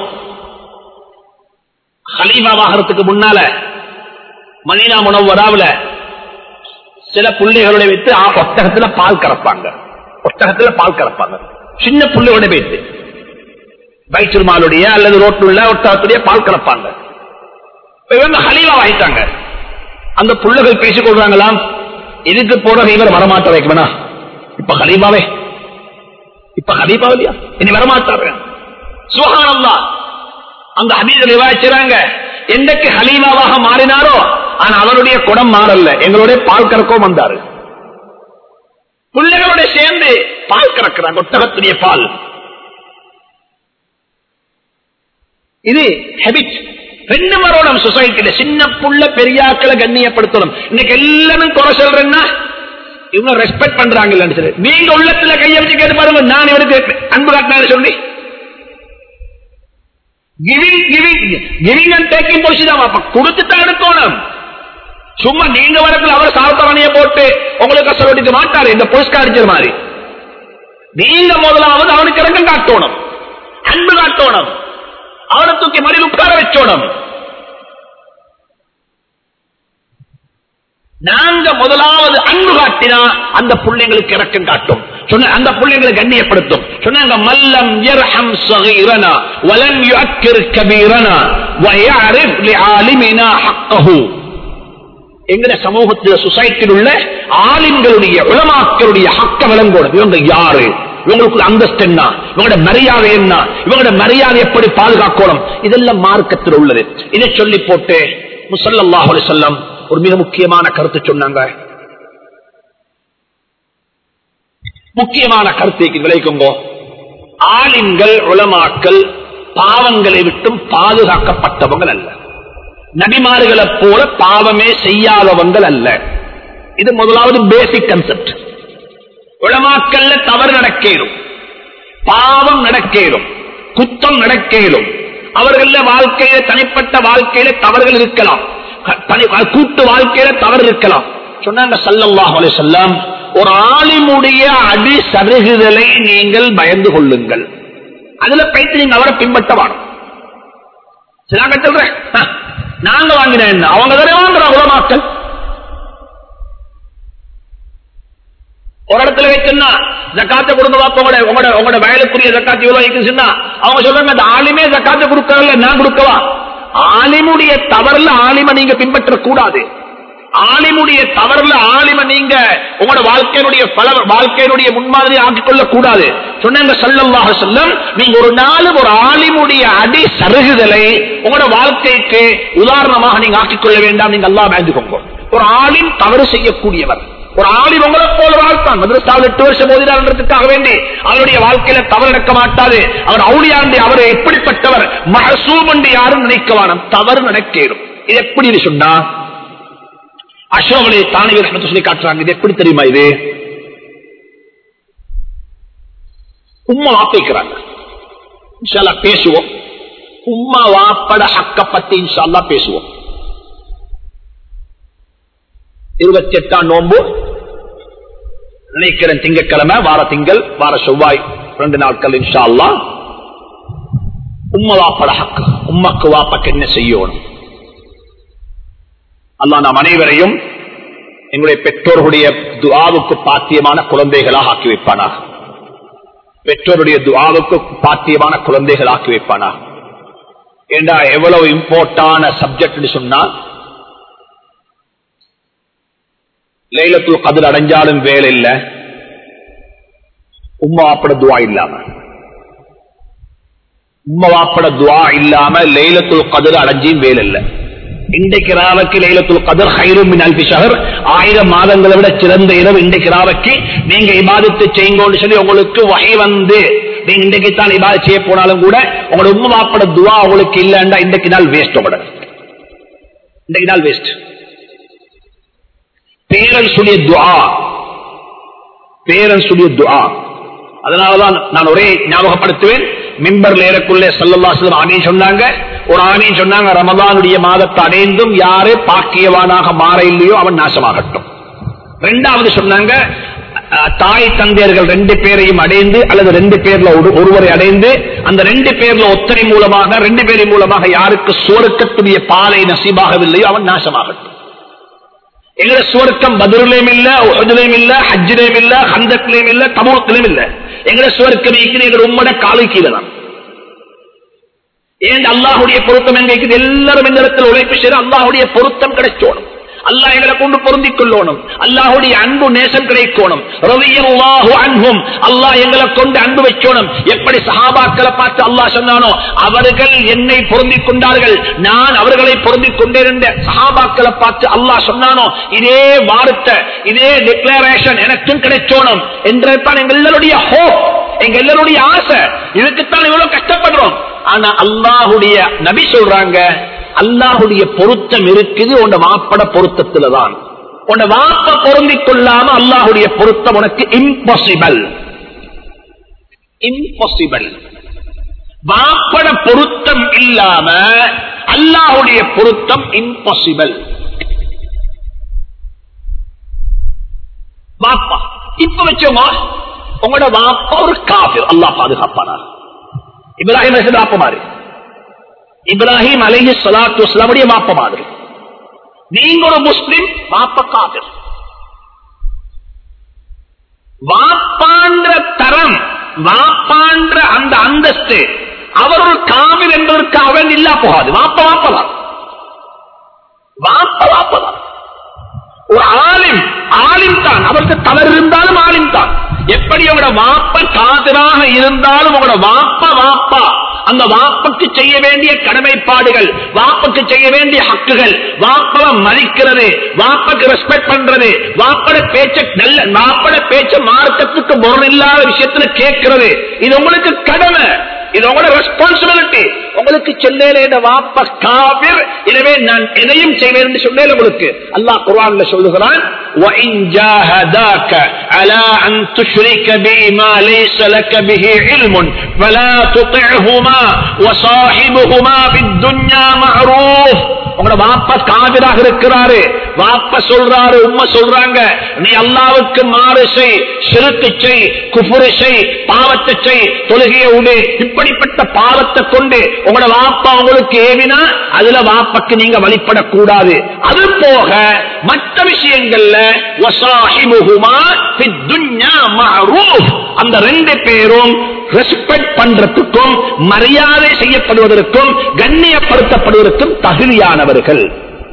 ஹலீமாவாகிறதுக்கு முன்னால மதீனா முனவராவில் சில புள்ளிகளோட வைத்து ஆ, ஒட்டகத்துல பால் கறப்பாங்க ஒட்டகத்துல பால் கறப்பாங்க சின்ன புள்ளையோட வைத்து பைச்சுமாலுடைய அல்லது ரோட்டுள்ள ஒட்டகத்துடைய பால் கறப்பாங்க இப்ப இவங்க ஹலீவா வாங்கிட்டாங்க அந்த புள்ளைகள் பேசிக் கொள்றாங்களாம் இதுக்கு போற இவர் வரமாட்ட வைக்கணும்னா இப்ப ஹலீபாவே இப்ப ஹலீபா இல்லையா இனி வரமாட்டாரு சுகானந்தா அந்த ஹபீஸ் விவாதிச்சாங்க என்றைக்கு ஹலீமாவாக மாறினாரோ ஆனா அவருடைய குடம் மாறல்ல எங்களுடைய பால் கறக்கவும் வந்தாரு பிள்ளைகளோட சேர்ந்து பால் கறக்கிறாங்க ஒட்டகத்துடைய பால் இது ஹெபிட் ரெண்டு மரோடம் சொசைட்டில சின்ன புள்ள பெரியாக்களை கண்ணியப்படுத்தணும் இன்னைக்கு எல்லாரும் குறை சொல்றேன்னா இவங்க ரெஸ்பெக்ட் பண்றாங்க இல்லைன்னு சொல்லி நீங்க உள்ளத்துல கையை வச்சு கேட்டு பாருங்க நான் இவருக்கு அன்பு காட்டினாரு சொல்லி giving giving giving and taking பொசிதான் அப்ப கொடுத்துதான் எடுக்கணும் சும்மா நீங்க வரத்துல அவர் சாப்பிட்டவனைய போட்டு உங்களுக்கு கஷ்டப்பட்டு மாட்டாரு இந்த புரஸ்காரிச்சர் மாதிரி நீங்க முதலாவது அவனுக்கு இறக்கம் காட்டணும் அன்பு காட்டணும் அவனை தூக்கி மறியல் உட்கார வச்சோணும் நாங்க முதலாவது அன்பு காட்டினா அந்த பிள்ளைங்களுக்கு இறக்கம் காட்டும் சொன்ன அந்த பிள்ளைங்களை கண்ணியப்படுத்தும் சொன்னாங்க மல்லம் யர்ஹம் ஸகீரனா வலம் யுஅக்கிர் கபீரனா வயஅரிஃப் லிஆலிமினா ஹக்கஹு எங்கட சமூகத்தில் சொசைட்டியில் உள்ள ஆலிம்களுடைய உலமாக்களுடைய ஹக்க விளங்கோடு இவங்க யாரு இவங்களுக்கு அந்தஸ்து என்ன இவங்களோட மரியாதை என்ன இவங்களோட மரியாதை எப்படி பாதுகாக்கணும் இதெல்லாம் மார்க்கத்தில் உள்ளது இதை சொல்லி போட்டு முசல்லாஹ் செல்லம் ஒரு மிக முக்கியமான கருத்து சொன்னாங்க முக்கியமான கருத்தை விளைக்குங்க ஆலிம்கள் உலமாக்கள் பாவங்களை விட்டும் பாதுகாக்கப்பட்டவங்கள் அல்ல நபிமார்களை போல பாவமே செய்யாதவங்கள் அல்ல இது முதலாவது பேசிக் கன்செப்ட் உளமாக்கல்ல தவறு நடக்கேறும் பாவம் நடக்கேறும் குத்தம் நடக்கேறும் அவர்கள வாழ்க்கையில தனிப்பட்ட வாழ்க்கையில தவறுகள் இருக்கலாம் தனி- கூட்டு வாழ்க்கையில தவறு இருக்கலாம் சொன்னாங்க சல்லல்லாஹு அலைஹி வஸல்லம் ஒரு ஆலிமுடைய அடி சருகுதலை நீங்கள் பயந்து கொள்ளுங்கள் அதுல பைத்து நீங்க அவரை பின்பற்ற வேணும் சிலாங்க சொல்றேன் ஆ, நாங்க வாங்கின என்ன அவங்க தானே வாங்குற உலமாக்கள் ஒரு இடத்துல வச்சுன்னா ஜக்காத்தை கொடுங்க பாப்போம் உங்களோட உங்களோட உங்களோட வயலுக்குரிய ஜக்காத்து எவ்வளவு இருக்குச்சுன்னா அவங்க சொல்றாங்க அந்த ஆலிமே ஜக்காத்தை கொடுக்கறல நான் கொடுக்கவா ஆலிமுடைய தவறுல ஆலிம நீங்க பின்பற்ற கூடாது ஆலிமுடைய தவறுல ஆலிம நீங்க உங்களோட வாழ்க்கையினுடைய பல வாழ்க்கையினுடைய முன்மாதிரி ஆக்கிக் கொள்ள கூடாது சொன்னாங்க சல்லல்லாஹு செல்லம் நீங்க ஒரு நாளும் ஒரு ஆலிமுடைய அடி சருகுதலை உங்களோட வாழ்க்கைக்கு உதாரணமாக நீங்க ஆக்கிக் கொள்ள வேண்டாம் நீங்க அல்லாஹ் பயந்துக்கோங்க ஒரு ஆலிம் தவறு செய்யக்கூடியவர் ஒரு ஆலிம் உங்களை போல வாழ்த்தான் மதுரஸ்தாவில் எட்டு வருஷம் மோதினார்ன்றதுக்காக வேண்டி அவருடைய வாழ்க்கையில தவறு நடக்க மாட்டாது அவர் அவுளியாண்டி அவர் எப்படிப்பட்டவர் மகசூம் என்று யாரும் நினைக்கவானம் தவறு நடக்கேறும் இது எப்படி சொன்னா அசோகலை தானவி ரஹமத்து சொல்லி காட்டுறாங்க இது எப்படி தெரியுமா இது உம்மா வாப்பிக்கிறாங்க இன்ஷால்லா பேசுவோம் உம்மா வாப்பட ஹக்க பத்தி இன்ஷால்லா பேசுவோம் இருபத்தி எட்டாம் நோன்பு நினைக்கிறேன் திங்கட்கிழமை வார திங்கள் வார செவ்வாய் ரெண்டு நாட்கள் இன்ஷா அல்லா உம்ம வாப்பட ஹக்கு உம்மக்கு வாப்பக்கு என்ன செய்யணும் அல்லா நாம் அனைவரையும் எங்களுடைய பெற்றோர்களுடைய துஆவுக்கு பாத்தியமான குழந்தைகளாக ஆக்கி வைப்பானாக பெற்றோருடைய துஆவுக்கு பாத்தியமான குழந்தைகள் ஆக்கி வைப்பானாக ஏண்டா எவ்வளவு இம்பார்ட்டான சப்ஜெக்ட் சொன்னா லைலத்துல் கதிர் அடைஞ்சாலும் வேலை இல்ல உம்மா வாப்பட துவா இல்லாம உம்மா வாப்பட துவா இல்லாம லைலத்துல் கதிர் அடைஞ்சியும் வேலை இல்ல இன்றைக்கு ராவுக்கு லைலத்துல் கதிர் ஹைரும் மின் அல்பி ஷஹர் ஆயிரம் மாதங்களை விட சிறந்த இரவு இன்றைக்கு ராவுக்கு நீங்க இபாதத்து செய்யுங்கன்னு சொல்லி உங்களுக்கு வகை வந்து நீங்க இன்றைக்கு தான் இபாதத் செய்ய போனாலும் கூட உங்களோட உம்மா வாப்பட துவா உங்களுக்கு இல்லைன்னா இன்றைக்கு நாள் வேஸ்ட் உங்களோட இன்றைக்கு நாள் வேஸ்ட் பேரன்ஸுடைய துஆ பேரன்ஸுடைய துஆ அதனாலதான் நான் ஒரே ஞாபகப்படுத்துவேன் மிம்பர்ல ஏறக்குள்ளே சல்லல்லா செல்லம் ஆமீன் சொன்னாங்க ஒரு ஆமீன் சொன்னாங்க ரமதானுடைய மாதத்தை அடைந்தும் யாரு பாக்கியவானாக மாற இல்லையோ அவன் நாசமாகட்டும் ரெண்டாவது சொன்னாங்க அஹ், தாய் தந்தையர்கள் ரெண்டு பேரையும் அடைந்து அல்லது ரெண்டு பேர்ல ஒரு- ஒருவரை அடைந்து அந்த ரெண்டு பேர்ல ஒத்தனை மூலமாக ரெண்டு பேரின் மூலமாக யாருக்கு சுவர்க்கத்துடைய பாலை நசீபாகவில்லையோ அவன் நாசமாகட்டும் எங்கட சுவர்க்கம் பதிரிலையும் இல்ல உஹதுலையும் இல்ல ஹஜ்ஜிலையும் இல்ல ஹந்தக்லையும் இல்ல தபூரத்திலையும் இல்ல எங்கட சுவர்க்கம் இருக்குது எங்க உம்மட காலை கீழே தான் ஏன் அல்லாஹுடைய பொருத்தம் எங்க இருக்குது எல்லாரும் இந்த இடத்துல உழைப்பு செய்து அல்லாஹுடைய பொருத்தம் கிடைச்சோணும் அல்லாஹ் எங்களை கொண்டு பொருந்திக் கொள்ளணும் அல்லாஹுடைய அன்பு நேசம் கிடைக்கணும் ரலியல்லாஹு அன்ஹும் அல்லாஹ் எங்களை கொண்டு அன்பு வச்சோணும் எப்படி சஹாபாக்களை பார்த்து அல்லாஹ் சொன்னானோ அவர்கள் என்னை பொருந்திக் கொண்டார்கள் நான் அவர்களை பொருந்திக் கொண்டேன் என்ற சஹாபாக்களை பார்த்து அல்லாஹ் சொன்னானோ இதே வார்த்தை இதே டிக்ளரேஷன் எனக்கும் கிடைச்சோணும் என்றதான் எங்க எல்லாருடைய ஹோப் எங்க எல்லாருடைய ஆசை இதுக்குத்தான் இவ்வளவு கஷ்டப்படுறோம் ஆனா அல்லாஹுடைய நபி சொல்றாங்க அல்லாஹுடைய பொருத்தம் இருக்குது உன் மாப்பட பொருத்தத்துலதான் உன் வாப்ப பொருந்திக் கொள்ளாம அல்லாஹுடைய பொருத்தம் உனக்கு இம்பாசிபிள் இம்பாசிபிள் வாப்பட பொருத்தம் இல்லாம அல்லாஹுடைய பொருத்தம் இம்பாசிபிள் வாப்பா இப்ப வச்சோமா உங்களோட வாப்பா ஒரு காஃபிர் அல்லாஹ் பாதுகாப்பானா இப்ராஹிம் அலைஹிஸ்ஸலாம் வாப்ப மாதிரி இப்ராஹிம் அலைஹி ஸலாத்து வஸலாமுடைய வாப்ப மாதிரி நீங்க ஒரு முஸ்லிம் வாப்ப காஃபிர் வாப்பான்ற தரம் வாப்பான்ற அந்த அந்தஸ்து அவர் ஒரு காவிர் என்பதற்கு அவன் இல்லா போகாது வாப்ப வாப்பதான் வாப்ப வாப்பதான் ஒரு ஆலிம் ஆலிம் தான் அவருக்கு தவறு இருந்தாலும் ஆலிம் தான் எப்படி உங்களோட வாப்ப காதலாக இருந்தாலும் உங்களோட வாப்ப வாப்பா அந்த வாப்புக்கு செய்ய வேண்டிய கடமைப்பாடுகள் வாப்புக்கு செய்ய வேண்டிய ஹக்குகள் வாப்பவை மதிக்கிறது வாப்பக்கு ரெஸ்பெக்ட் பண்றது வாப்பட பேச்ச நல்ல வாப்பட பேச்ச மார்க்கத்துக்கு பொருள் இல்லாத விஷயத்துல கேட்கிறது இது உங்களுக்கு கடமை இது உங்களோட ரெஸ்பான்சிபிலிட்டி உங்களுக்கு சொன்னேன் வாப்ப காபிர் எனவே நான் எதையும் செய்வேன் என்று சொன்னேன் உங்களுக்கு அல்லாஹ் குர்ஆன்ல சொல்லுகிறான் وَإِنْ جَاهَدَاكَ عَلَى أَن تُشْرِكَ بِي مَا لَيْسَ لَكَ بِهِ عِلْمٌ فَلَا تُطِعْهُمَا وَصَاحِبْهُمَا فِي الدُّنْيَا مَعْرُوفٌ உங்களோட வாப்பா காவிராக இருக்கிறாரு வாப்ப சொல்றாரு உம்மா சொல்றாங்க நீ அல்லாவுக்கு மாறு செய் சிறுக்கு செய் குஃபுரு செய் பாவத்தை செய் தொழுகையை விடு இப்படிப்பட்ட பாவத்தை கொண்டு உங்களோட வாப்பா உங்களுக்கு ஏவினா அதுல வாப்பக்கு நீங்க வழிபடக்கூடாது அது போக மற்ற விஷயங்கள்ல வசாஹிபுஹுமா ஃபித் துன்யா மஅரூஃப். அந்த ரெண்டு பேரும் ரெஸ்பெக்ட் பண்றதுக்கும் மரியாதை செய்யப்படுவதற்கும் கண்ணியப்படுத்தப்படுவதற்கும் தகுதியானவர்கள்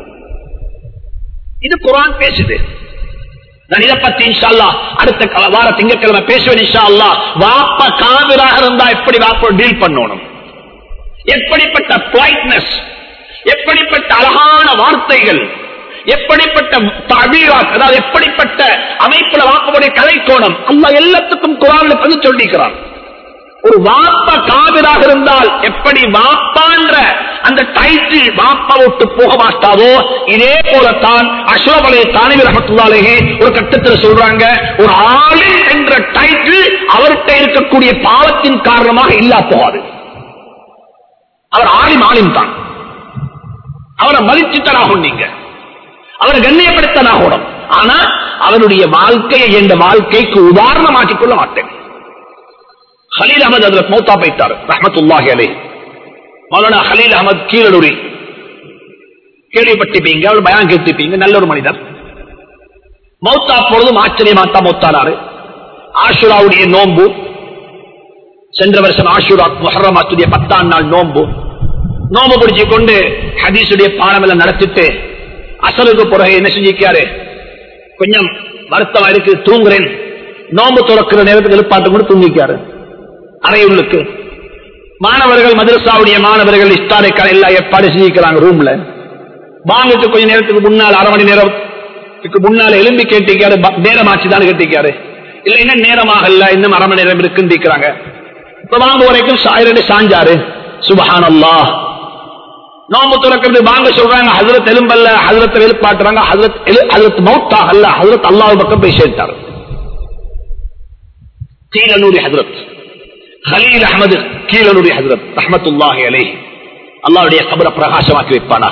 இது குரான் பேசுது நான் இதை பத்தி இன்ஷா அல்லாஹ் அடுத்த க- வார திங்கட்கிழமை பேசுவேன் இன்ஷா அல்லாஹ் வாப்ப காவிராக இருந்தா எப்படி வாப்ப டீல் பண்ணணும் எப்படிப்பட்ட பொலைட்னஸ் எப்படிப்பட்ட அழகான வார்த்தைகள் எப்படிப்பட்ட தவீராத், அதாவது எப்படிப்பட்ட அமைப்புல வாப்பனுடைய கலைக்கோணம் அல்ல எல்லாத்துக்கும் குரான்ல வந்து சொல்லிக்கிறான் ஒரு வாப்பா காவிராக இருந்தால் எப்படி வாப்பான்ற அந்த டைட்டில் வாப்பா விட்டு போக மாட்டாதோ இதே போலத்தான் அசோக் அலை தானவி ரஹத்துல்லாலேயே ஒரு கட்டத்தில் சொல்றாங்க ஒரு ஆளின் என்ற டைட்டில் அவர்கிட்ட இருக்கக்கூடிய பாவத்தின் காரணமாக இல்லா போகாது அவர் ஆலிம் ஆலிம் தான் அவரை மதிச்சுத்தனாகும் நீங்க அவரை கண்ணியப்படுத்தனாகணும் ஆனா அவருடைய வாழ்க்கையை என்ற வாழ்க்கைக்கு உதாரணமாக்கிக் கொள்ள மாட்டேன் ஹலீல் அகமது அதுல மௌத்தா போயிட்டார் ரஹமத்துல்லாஹி அலை மௌலானா ஹலீல் அகமது கீழடுரி கேள்விப்பட்டிருப்பீங்க அவர் பயம் கேட்டிருப்பீங்க நல்ல ஒரு மனிதர் மௌத்தா பொழுதும் ஆச்சரியமாத்தா மௌத்தானாரு ஆஷுராவுடைய நோன்பு சென்ற வருஷம் ஆஷுரா முஹர்ரமாத்துடைய பத்தாம் நாள் நோன்பு நோம்பு பிடிச்சு கொண்டு ஹதீஸுடைய பாடம் எல்லாம் நடத்திட்டு அசலுக்கு பிறகு என்ன செஞ்சிருக்காரு கொஞ்சம் வருத்தமா இருக்கு தூங்குறேன் நோம்பு துறக்கிற நேரத்துக்கு எழுப்பாட்டு கூட தூங்கிக்காரு அறையுள்ளுக்கு மாணவர்கள் மதரசாவுடைய மாணவர்கள் இஸ்தாரைக்கான எல்லா ஏற்பாடு செஞ்சிருக்கிறாங்க ரூம்ல வாங்கிட்டு கொஞ்ச நேரத்துக்கு முன்னால் அரை மணி நேரத்துக்கு முன்னால் எலும்பி கேட்டிருக்காரு ப- நேரம் ஆச்சுதான் கேட்டிருக்காரு இல்ல இன்னும் நேரமாக இல்ல இன்னும் அரை மணி நேரம் இருக்குன்னு இருக்கிறாங்க இப்ப வாங்க வரைக்கும் சாயிரடி சாஞ்சாரு சுபஹான் அல்லாஹ் நோம்பு துறக்கிறது வாங்க சொல்றாங்க ஹசரத் எலும்பல்ல ஹசரத் எழுப்பாட்டுறாங்க ஹசரத் எழு- ஹசரத் மௌத்தா அல்ல ஹசரத் அல்லாஹ் பக்கம் போய் சேர்த்தாரு கீழனூரி ஹசரத் ஹலீல் அஹமது கீழனூரி ஹசரத் ரஹமத்துல்லாஹி அலை அல்லாவுடைய கபரை பிரகாசமாக்கி வைப்பானா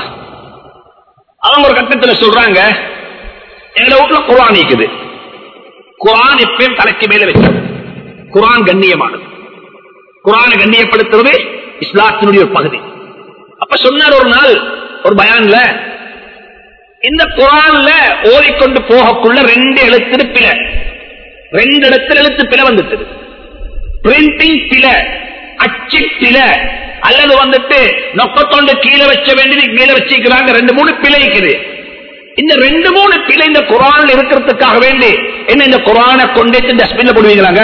அவங்க ஒரு கட்டத்தில் சொல்றாங்க எங்க வீட்டுல குரான் இருக்குது குரான் எப்பயும் தலைக்கு மேல வச்சது குரான் கண்ணியமானது குரானை கண்ணியப்படுத்துறது இஸ்லாத்தினுடைய ஒரு பகுதி அப்ப சொன்னார் ஒரு நாள் ஒரு பயான்ல இந்த குரான்ல ஓதிக்கொண்டு போகக்குள்ள ரெண்டு எழுத்து பிழை ரெண்டு இடத்துல எழுத்து பிழை வந்துட்டது பிரிண்டிங் பிழை அச்சு பிழை அல்லது வந்துட்டு நொக்கத்தொண்டு கீழே வச்ச வேண்டியது மேல வச்சிருக்கிறாங்க ரெண்டு மூணு பிழை இருக்குது இந்த ரெண்டு மூணு பிழை இந்த குரான் இருக்கிறதுக்காக வேண்டி என்ன இந்த குரானை கொண்டு டஸ்ட்பின்ல போடுவீங்களாங்க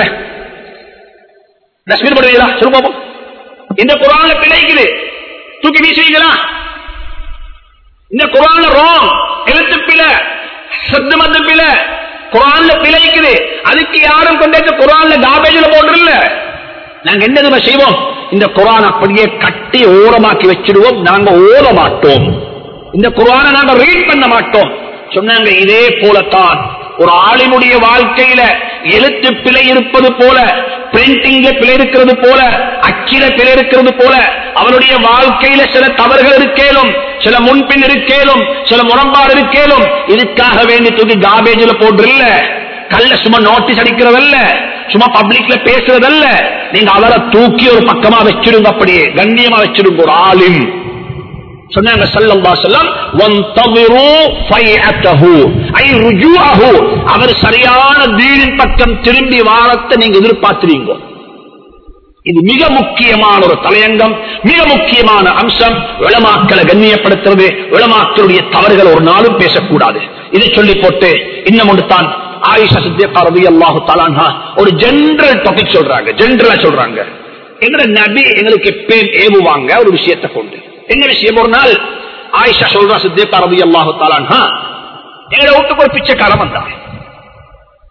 டஸ்ட்பின் போடுவீங்களா சொல்லுங்க பாப்போம். இந்த குரான்ல பிழைக்குது தூக்கி வீசுவீங்களா இந்த குரான்ல ராங் எழுத்து பிழை சத்து மத்து பிழை குரான்ல பிழைக்குது அதுக்கு யாரும் கொண்டு இந்த குரான்ல காபேஜ்ல போடுறல நாங்க என்ன தெரியுமா செய்வோம் இந்த குரான் அப்படியே கட்டி ஓரமாக்கி வச்சிடுவோம் நாங்க ஓத மாட்டோம் இந்த குரானை நாங்க ரீட் பண்ண மாட்டோம் சொன்னாங்க இதே போலத்தான் ஒரு ஆளினுடைய வாழ்க்கையில எழுத்து பிழை இருப்பது போல பிரிண்டிங்ல பிழை இருக்கிறது போல அச்சில பிழை இருக்கிறது போல அவனுடைய வாழ்க்கையில சில தவறுகள் இருக்கேலும் சில முன்பின் இருக்கேலும் சில முரண்பாடு இருக்கேலும் இதுக்காக வேண்டி தூக்கி காபேஜில் போடுறல்ல கல்ல சும்மா நோட்டீஸ் அடிக்கிறதல்ல சும்மா பப்ளிக்ல பேசுறதல்ல நீங்க அவரை தூக்கி ஒரு பக்கமா வச்சிருங்க அப்படியே கண்ணியமா வச்சிருங்க ஒரு ஆளின் சொன்னாங்க ஸல்லல்லாஹு அலைஹி வஸல்லம் வந்தவிரு ஃபைஅத்தஹு ஐ ருஜூஅஹு அவர் சரியான தீனின் பக்கம் திரும்பி வாரத்தை நீங்க எதிர்பார்க்கிறீங்க இது மிக முக்கியமான ஒரு தலையங்கம் மிக முக்கியமான அம்சம் விளமாக்களை கண்ணியப்படுத்துறது விளமாக்களுடைய தவறுகள் ஒரு நாளும் பேசக்கூடாது இதை சொல்லி போட்டு இன்னும் ஒன்று தான் ஆயிஷா சித்தியக்கா ரலியல்லாஹு தஆலா ஒரு ஜெனரல் டாபிக் சொல்றாங்க ஜெனரலா சொல்றாங்க எங்கட நபி எங்களுக்கு எப்பயும் ஏவுவாங்க ஒரு விஷயத்தை கொண்டு என்ன விஷயம் ஒரு நாள் ஆயிஷா சொல்றா சித்தியக்கா ரலியல்லாஹு தஆலா எங்கட வீட்டுக்கு ஒரு பிச்சைக்காரன் வந்தான்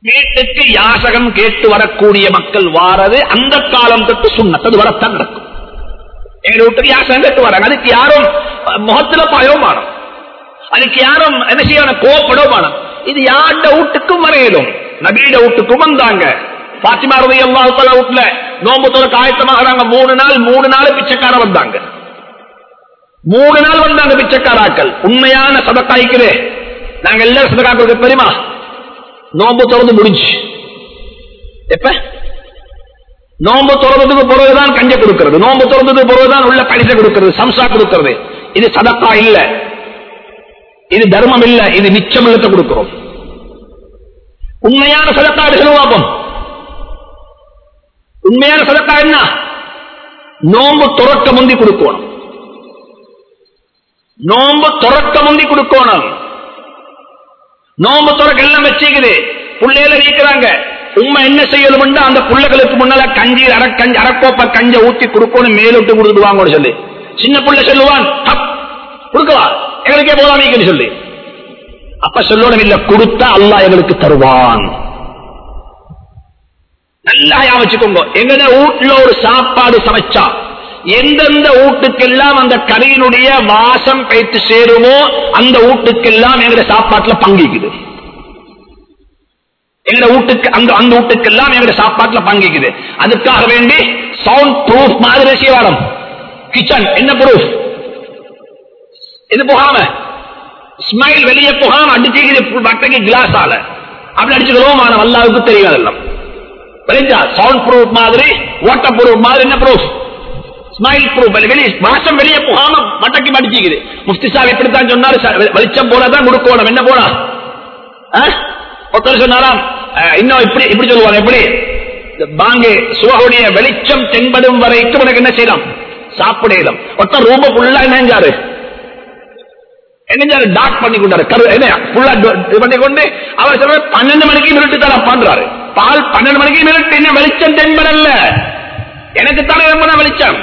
வீட்டுக்கு யாசகம் கேட்டு வரக்கூடிய மக்கள் வாரது அந்த காலம் தொட்டு சுண்ணத் அது வரத்தான் நடக்கும் எங்க வீட்டுக்கு யாசகம் கேட்டு வராங்க அதுக்கு யாரும் அஹ், முகத்துல பயமானம் அதுக்கு யாரும் என்ன செய்ய கோவப்படமானம் இது யாண்ட வீட்டுக்கும் வரையிலும் நபீட வீட்டுக்கும் வந்தாங்க பாத்திமா ரவி அல்லா வீட்டுல நோம்பு தொலை ஆயத்தமாகறாங்க மூணு நாள் மூணு நாள் பிச்சைக்கார வந்தாங்க மூணு நாள் வந்தாங்க பிச்சைக்காராக்கள் உண்மையான சதக்காய்க்குது நாங்க எல்லாரும் சதக்கா கொடுக்க தெரியுமா நோம்பு திறந்து முடிஞ்சு எப்ப நோம்பு திறந்ததுக்கு பிறகுதான் கஞ்ச கொடுக்கிறது நோம்பு திறந்ததுக்கு பிறகுதான் உள்ள பரிசை கொடுக்கிறது சம்சா கொடுக்கிறது இது சதக்கா இல்ல இது தர்மம் இல்ல இது மிச்சம் இல்லத்தை கொடுக்கிறோம் உண்மையான சதக்கா செலவாகும் உண்மையான சதக்கா என்ன நோம்பு துறக்க முந்தி கொடுக்கணும் நோம்பு துறக்க முந்தி கொடுக்கணும் நோம்பு துறக்க எல்லாம் வச்சுக்குது புள்ளையில இருக்கிறாங்க உண்மை என்ன செய்யணும் அந்த புள்ளைகளுக்கு முன்னால கஞ்சி அரக்கஞ்சி அரக்கோப்ப கஞ்ச ஊத்தி கொடுக்கணும் மேலோட்டு கொடுத்துட்டு வாங்கன்னு சொல்லி சின்ன புள்ள சொல்லுவான் "ஹப், கொடுக்கவா எங்களுக்கே போதாமீங்கன்னு சொல்லி அப்ப சொல்லணும் இல்ல கொடுத்தா அல்லாஹ் எங்களுக்கு தருவான் நல்லா ஞாபகம் வச்சுக்கோங்க எங்கட வீட்டுல ஒரு சாப்பாடு சமைச்சா எந்தெந்த வீட்டுக்கெல்லாம் அந்த கறியினுடைய வாசம் பைத்து சேருமோ அந்த வீட்டுக்கெல்லாம் எங்கட சாப்பாட்டுல பங்கிக்குது எங்கட வீட்டுக்கு அந்த அந்த வீட்டுக்கெல்லாம் எங்கட சாப்பாட்டுல பங்கிக்குது அதுக்காக வேண்டி சவுண்ட் ப்ரூஃப் மாதிரி செய்வாரம் கிச்சன் என்ன ப்ரூஃப் இது போகாம ஸ்மைல் வெளியே போகாம அடிச்சுக்குது பட்டைக்கு கிளாஸ் ஆல அப்படி அடிச்சுக்கிறோம் ஆனா அல்லாவுக்கு தெரியும் அதெல்லாம் விளைஞ்சா சவுண்ட் ப்ரூஃப் மாதிரி வாட்டர் ப்ரூஃப் மாதிரி என்ன ப்ரூஃப் ஸ்மைல் ப்ரூஃப் வெளியே வாசம் வெளியே போகாம மட்டைக்கு மடிச்சுக்குது முஃப்தி சாஹிப் இப்படித்தான் சொன்னாரு ச- வெ- வெளிச்சம் போலதான் கொடுக்கணும் என்ன போனா ஆ? ஒருத்தர் சொன்னாராம் அஹ், இன்னும் இப்படி இப்படி சொல்லுவாங்க எப்படி இந்த பாங்கு சுவகுடைய வெளிச்சம் தென்படும் வரைக்கும் உனக்கு என்ன செய்யலாம் சாப்பிடலாம் ஒருத்தர் ரூப ஃபுல்லா என்னஞ்சாரு என்னஞ்சாரு டாக் பண்ணி கொண்டாரு கரு என்ன ஃபுல்லா இது பண்ணி கொண்டு அவர் சொல்ற பன்னெண்டு மணிக்கு மிரட்டு தான் பண்றாரு பால் பன்னெண்டு மணிக்கு மிரட்டு என்ன வெளிச்சம் தென்படல எனக்கு தானே ரொம்ப வெளிச்சம்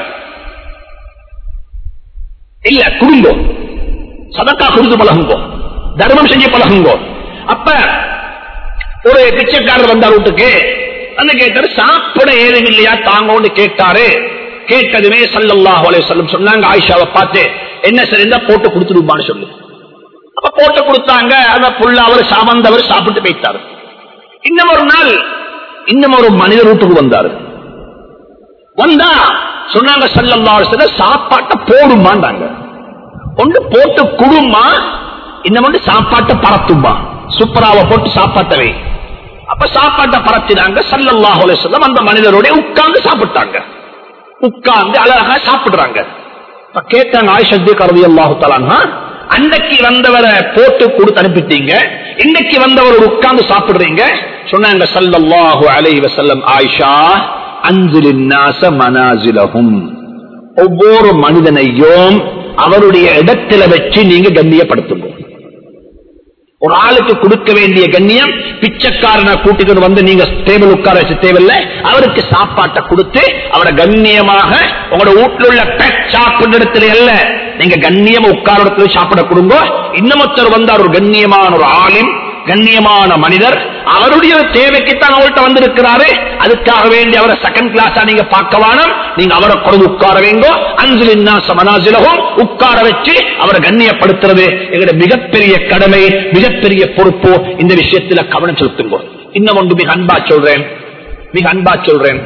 இல்ல குடுங்கோ சதக்கா கொடுத்து பழகுங்கோ தர்மம் செஞ்சு பழகுங்கோ அப்ப ஒரு பிச்சைக்காரர் வந்தார் வீட்டுக்கு அந்த கேட்டாரு சாப்பிட ஏதும் இல்லையா தாங்கன்னு கேட்டாரு கேட்டதுமே சல்லல்லாஹு அலைஹி வஸல்லம் சொன்னாங்க ஆயிஷாவை பார்த்து என்ன சரி இருந்தா போட்டு கொடுத்துடுவான்னு சொல்லு அப்ப போட்டு கொடுத்தாங்க அந்த புள்ள அவர் சாமந்தவர் சாப்பிட்டு போயிட்டாரு இன்னும் ஒரு நாள் இன்னும் ஒரு மனிதர் வீட்டுக்கு வந்தாரு வந்தா சொன்னாங்க சல்லல்லாஹு சாப்பாட்டை போடுமாண்டாங்க ஒன்று போட்டு குடுமா இன்னும் ஒன்று சாப்பாட்டை பரத்துமா சூப்பராவை போட்டு சாப்பாட்டவை அப்ப சாப்பாட்டை பரத்தினாங்க சல்லல்லாஹு அலைஹி வஸல்லம் அந்த மனிதரோட உட்கார்ந்து சாப்பிட்டாங்க உட்கார்ந்து அழகா சாப்பிடுறாங்க அப்ப கேட்டாங்க ஆயிஷத்தி கரவி அல்லாஹு தலான்ஹா அன்னைக்கு வந்தவரை போட்டு கொடுத்து அனுப்பிட்டீங்க இன்னைக்கு வந்தவர் உட்கார்ந்து சாப்பிடுறீங்க சொன்னாங்க சல்லல்லாஹு அலைஹி வஸல்லம் ஆயிஷா அன்சிலின் நாச மனாசிலஹும் ஒவ்வொரு மனிதனையும் அவருடைய இடத்துல வச்சு நீங்க கண்ணியப்படுத்துங்க ஒரு ஆளுக்கு கொடுக்க வேண்டிய கண்ணியம் பிச்சைக்காரனை கூட்டிட்டு வந்து நீங்க டேபிள் உட்கார வச்சு தேவையில்ல அவருக்கு சாப்பாட்டை கொடுத்து அவரை கண்ணியமாக உங்களோட வீட்டுல உள்ள பெட் சாப்பிடுற இடத்துல அல்ல நீங்க கண்ணியமா உட்கார இடத்துல சாப்பிட கொடுங்க இன்னமொத்தர் வந்தார் ஒரு கண்ணியமான ஒரு ஆளின் கண்ணியமான மனிதர் அவருடைய தேவைக்குத்தான் அவர்கிட்ட வந்திருக்கிறாரு அதுக்காக வேண்டி அவரை செகண்ட் கிளாஸா நீங்க பார்க்க வேணாம் நீங்க அவரை கொண்டு உட்கார வேங்கோ அன்சிலின் மனாசிலகும் உட்கார வச்சு அவரை கண்ணியப்படுத்துறது எங்களுடைய மிகப்பெரிய கடமை மிகப்பெரிய பொறுப்பு இந்த விஷயத்துல கவனம் செலுத்துங்க இன்னும் ஒன்று மிக அன்பா சொல்றேன் மிக அன்பா சொல்றேன்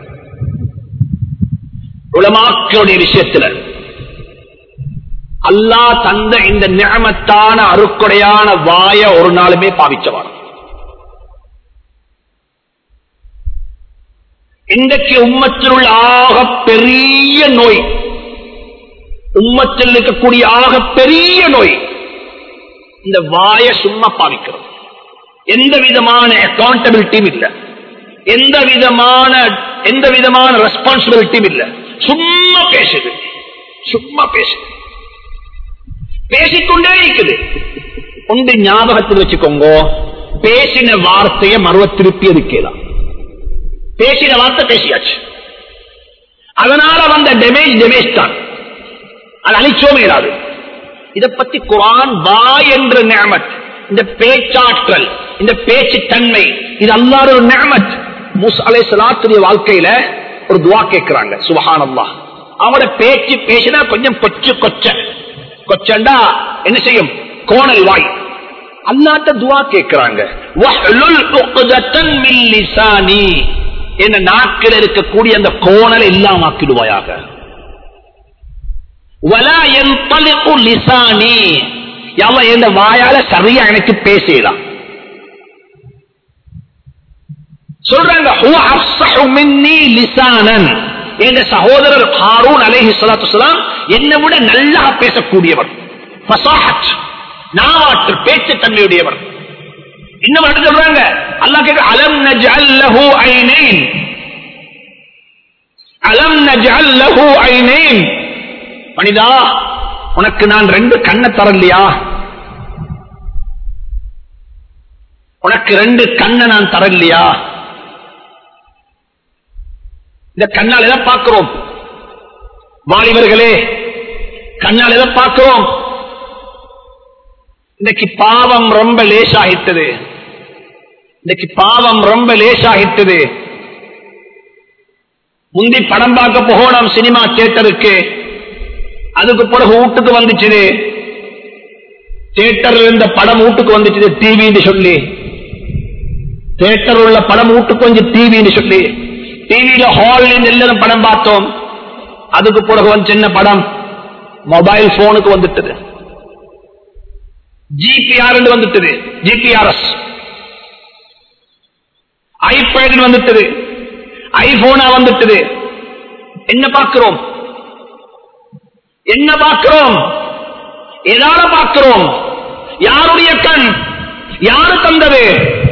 உலமாக்களுடைய விஷயத்துல அல்லாஹ் தந்த இந்த நியமத்தான அருக்குடையான வாய ஒரு நாளுமே பாவிச்சவான் இன்றைக்கு உம்மத்தில் உள்ள ஆக பெரிய நோய் உம்மத்தில் இருக்கக்கூடிய ஆக பெரிய நோய் இந்த வாய சும்மா பாவிக்கிறோம் எந்த விதமான அக்கௌண்டபிலிட்டியும் இல்ல எந்த விதமான எந்த விதமான ரெஸ்பான்சிபிலிட்டியும் இல்ல சும்மா பேசுது சும்மா பேசுது பேசிக்கொண்டே இருக்குது ஒன்று ஞாபகத்தில் வச்சுக்கோங்க பேசின வார்த்தையை மறுவ திருப்பி இருக்கலாம் பேசின வார்த்தை பேசியாச்சு அதனால வந்த டெமேஜ் டெமேஜ் தான் அது அழிச்சோமே இராது இதை பத்தி குரான் வா என்ற நியமத் இந்த பேச்சாற்றல் இந்த பேச்சு தன்மை இது அல்லாத ஒரு நியமத் மூஸ் அலை சலாத்துடைய வாழ்க்கையில ஒரு துவா கேட்கிறாங்க சுபஹானல்லா அவனோட பேச்சு பேசினா கொஞ்சம் கொச்சு கொச்ச கொச்சண்டா என்ன செய்யும் கோணல் வாய் அல்லாட்ட துவா கேட்கிறாங்க வஹ்லுல் உக்தத்தன் மின் லிசானி என்ன நாக்கில் இருக்கக்கூடிய அந்த கோணலை இல்லாமாக்கிடுவாயாக வலா யன்தலிகு லிசானி யாவ இந்த வாயால சரியா எனக்கு பேசலாம் சொல்றாங்க ஹுவ அஃஸஹு மின்னி லிசானன் எங்க சகோதரர் ஹாரூன் அலைஹி ஸலாத்து வஸலாம் என்னை விட நல்லா பேசக்கூடியவர் ஃபஸாஹத் நாவாற்று பேச்சு தன்மையுடையவர் இன்னும் அடுத்து சொல்றாங்க அல்லாஹ் கேட்க அலம் நஜ்அல் லஹு ஐனைன் அலம் நஜ்அல் லஹு ஐனைன் மனிதா உனக்கு நான் ரெண்டு கண்ணை தரலையா உனக்கு ரெண்டு கண்ணை நான் தரலையா இந்த கண்ணால் எதை பார்க்கிறோம் வாலிபர்களே கண்ணால் எதை பார்க்கிறோம் இன்னைக்கு பாவம் ரொம்ப லேசாகிட்டது இன்னைக்கு பாவம் ரொம்ப லேசாகிட்டது முந்தி படம் பார்க்க போகணும் சினிமா தியேட்டருக்கு அதுக்கு பிறகு வீட்டுக்கு வந்துச்சு தியேட்டர்ல இருந்த படம் வீட்டுக்கு வந்துச்சு டிவின்னு சொல்லி தியேட்டர் உள்ள படம் வீட்டுக்கு வந்து டிவின்னு சொல்லி டிவியில ஹாலில் எல்லாரும் படம் பார்த்தோம் அதுக்கு பிறகு வந்து சின்ன படம் மொபைல் போனுக்கு வந்துட்டது ஜிபிஆர் வந்துட்டது ஜிபிஆர்எஸ் ஐபேட் வந்துட்டது ஐபோனா வந்துட்டது என்ன பார்க்கிறோம் என்ன பார்க்கிறோம் எதால பார்க்கிறோம் யாருடைய கண் யாரு தந்தது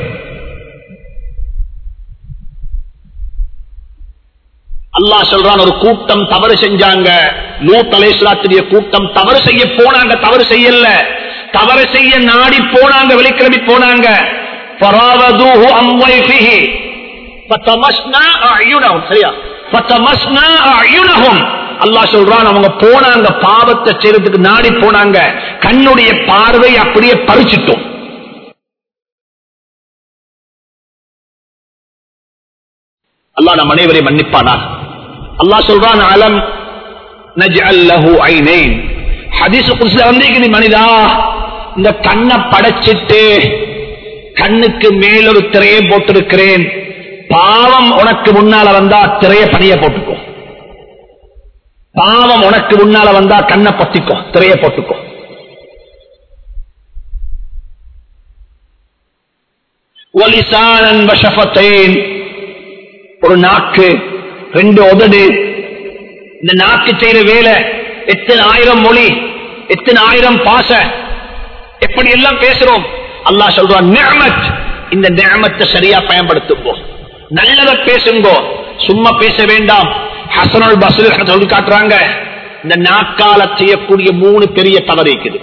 அல்லாஹ் சொல்றான் ஒரு கூட்டம் தவறு செஞ்சாங்க லூத் அலைஸ்லாத்துடைய கூட்டம் தவறு செய்ய போனாங்க தவறு செய்யல தவறு செய்ய நாடி போனாங்க வெளிக்கிளம்பி போனாங்க فراودوه عن ضيفه فتمسنا أعينهم சரியா فتمسنا أعينهم அல்லாஹ் சொல்றான் அவங்க போனாங்க பாவத்தை செய்யறதுக்கு நாடி போனாங்க கண்ணுடைய பார்வை அப்படியே பறிச்சிட்டோம் அல்லாஹ் நம் அனைவரை மன்னிப்பானா அல்லாஹ் சொல்றான் அலம் நஜ்அல் லஹு ஐனைன் ஹதீஸ் குர்சில வந்திருக்குது மனிதா இந்த கண்ணை படைச்சிட்டு கண்ணுக்கு மேலொரு திரையை போட்டிருக்கிறேன் பாவம் உனக்கு முன்னால வந்தா திரைய பணிய போட்டுக்கோ பாவம் உனக்கு முன்னால வந்தா கண்ணை பத்திக்கோ திரைய போட்டுக்கோ ஒலிசானன் வஷஃபத்தைன் ஒரு நாக்கு ரெண்டு உதடு இந்த நாக்கு செய்யற வேலை எத்தனை ஆயிரம் மொழி எத்தனை ஆயிரம் பாச எப்படி எல்லாம் பேசுறோம் அல்லாஹ் சொல்றான் நியமத் இந்த நியமத்தை சரியா பயன்படுத்துவோம் நல்லதை பேசுங்கோ சும்மா பேச வேண்டாம் ஹசனுல் பஸ்ரு சொல்லி காட்டுறாங்க இந்த நாக்கால செய்யக்கூடிய மூணு பெரிய தவறு இருக்குது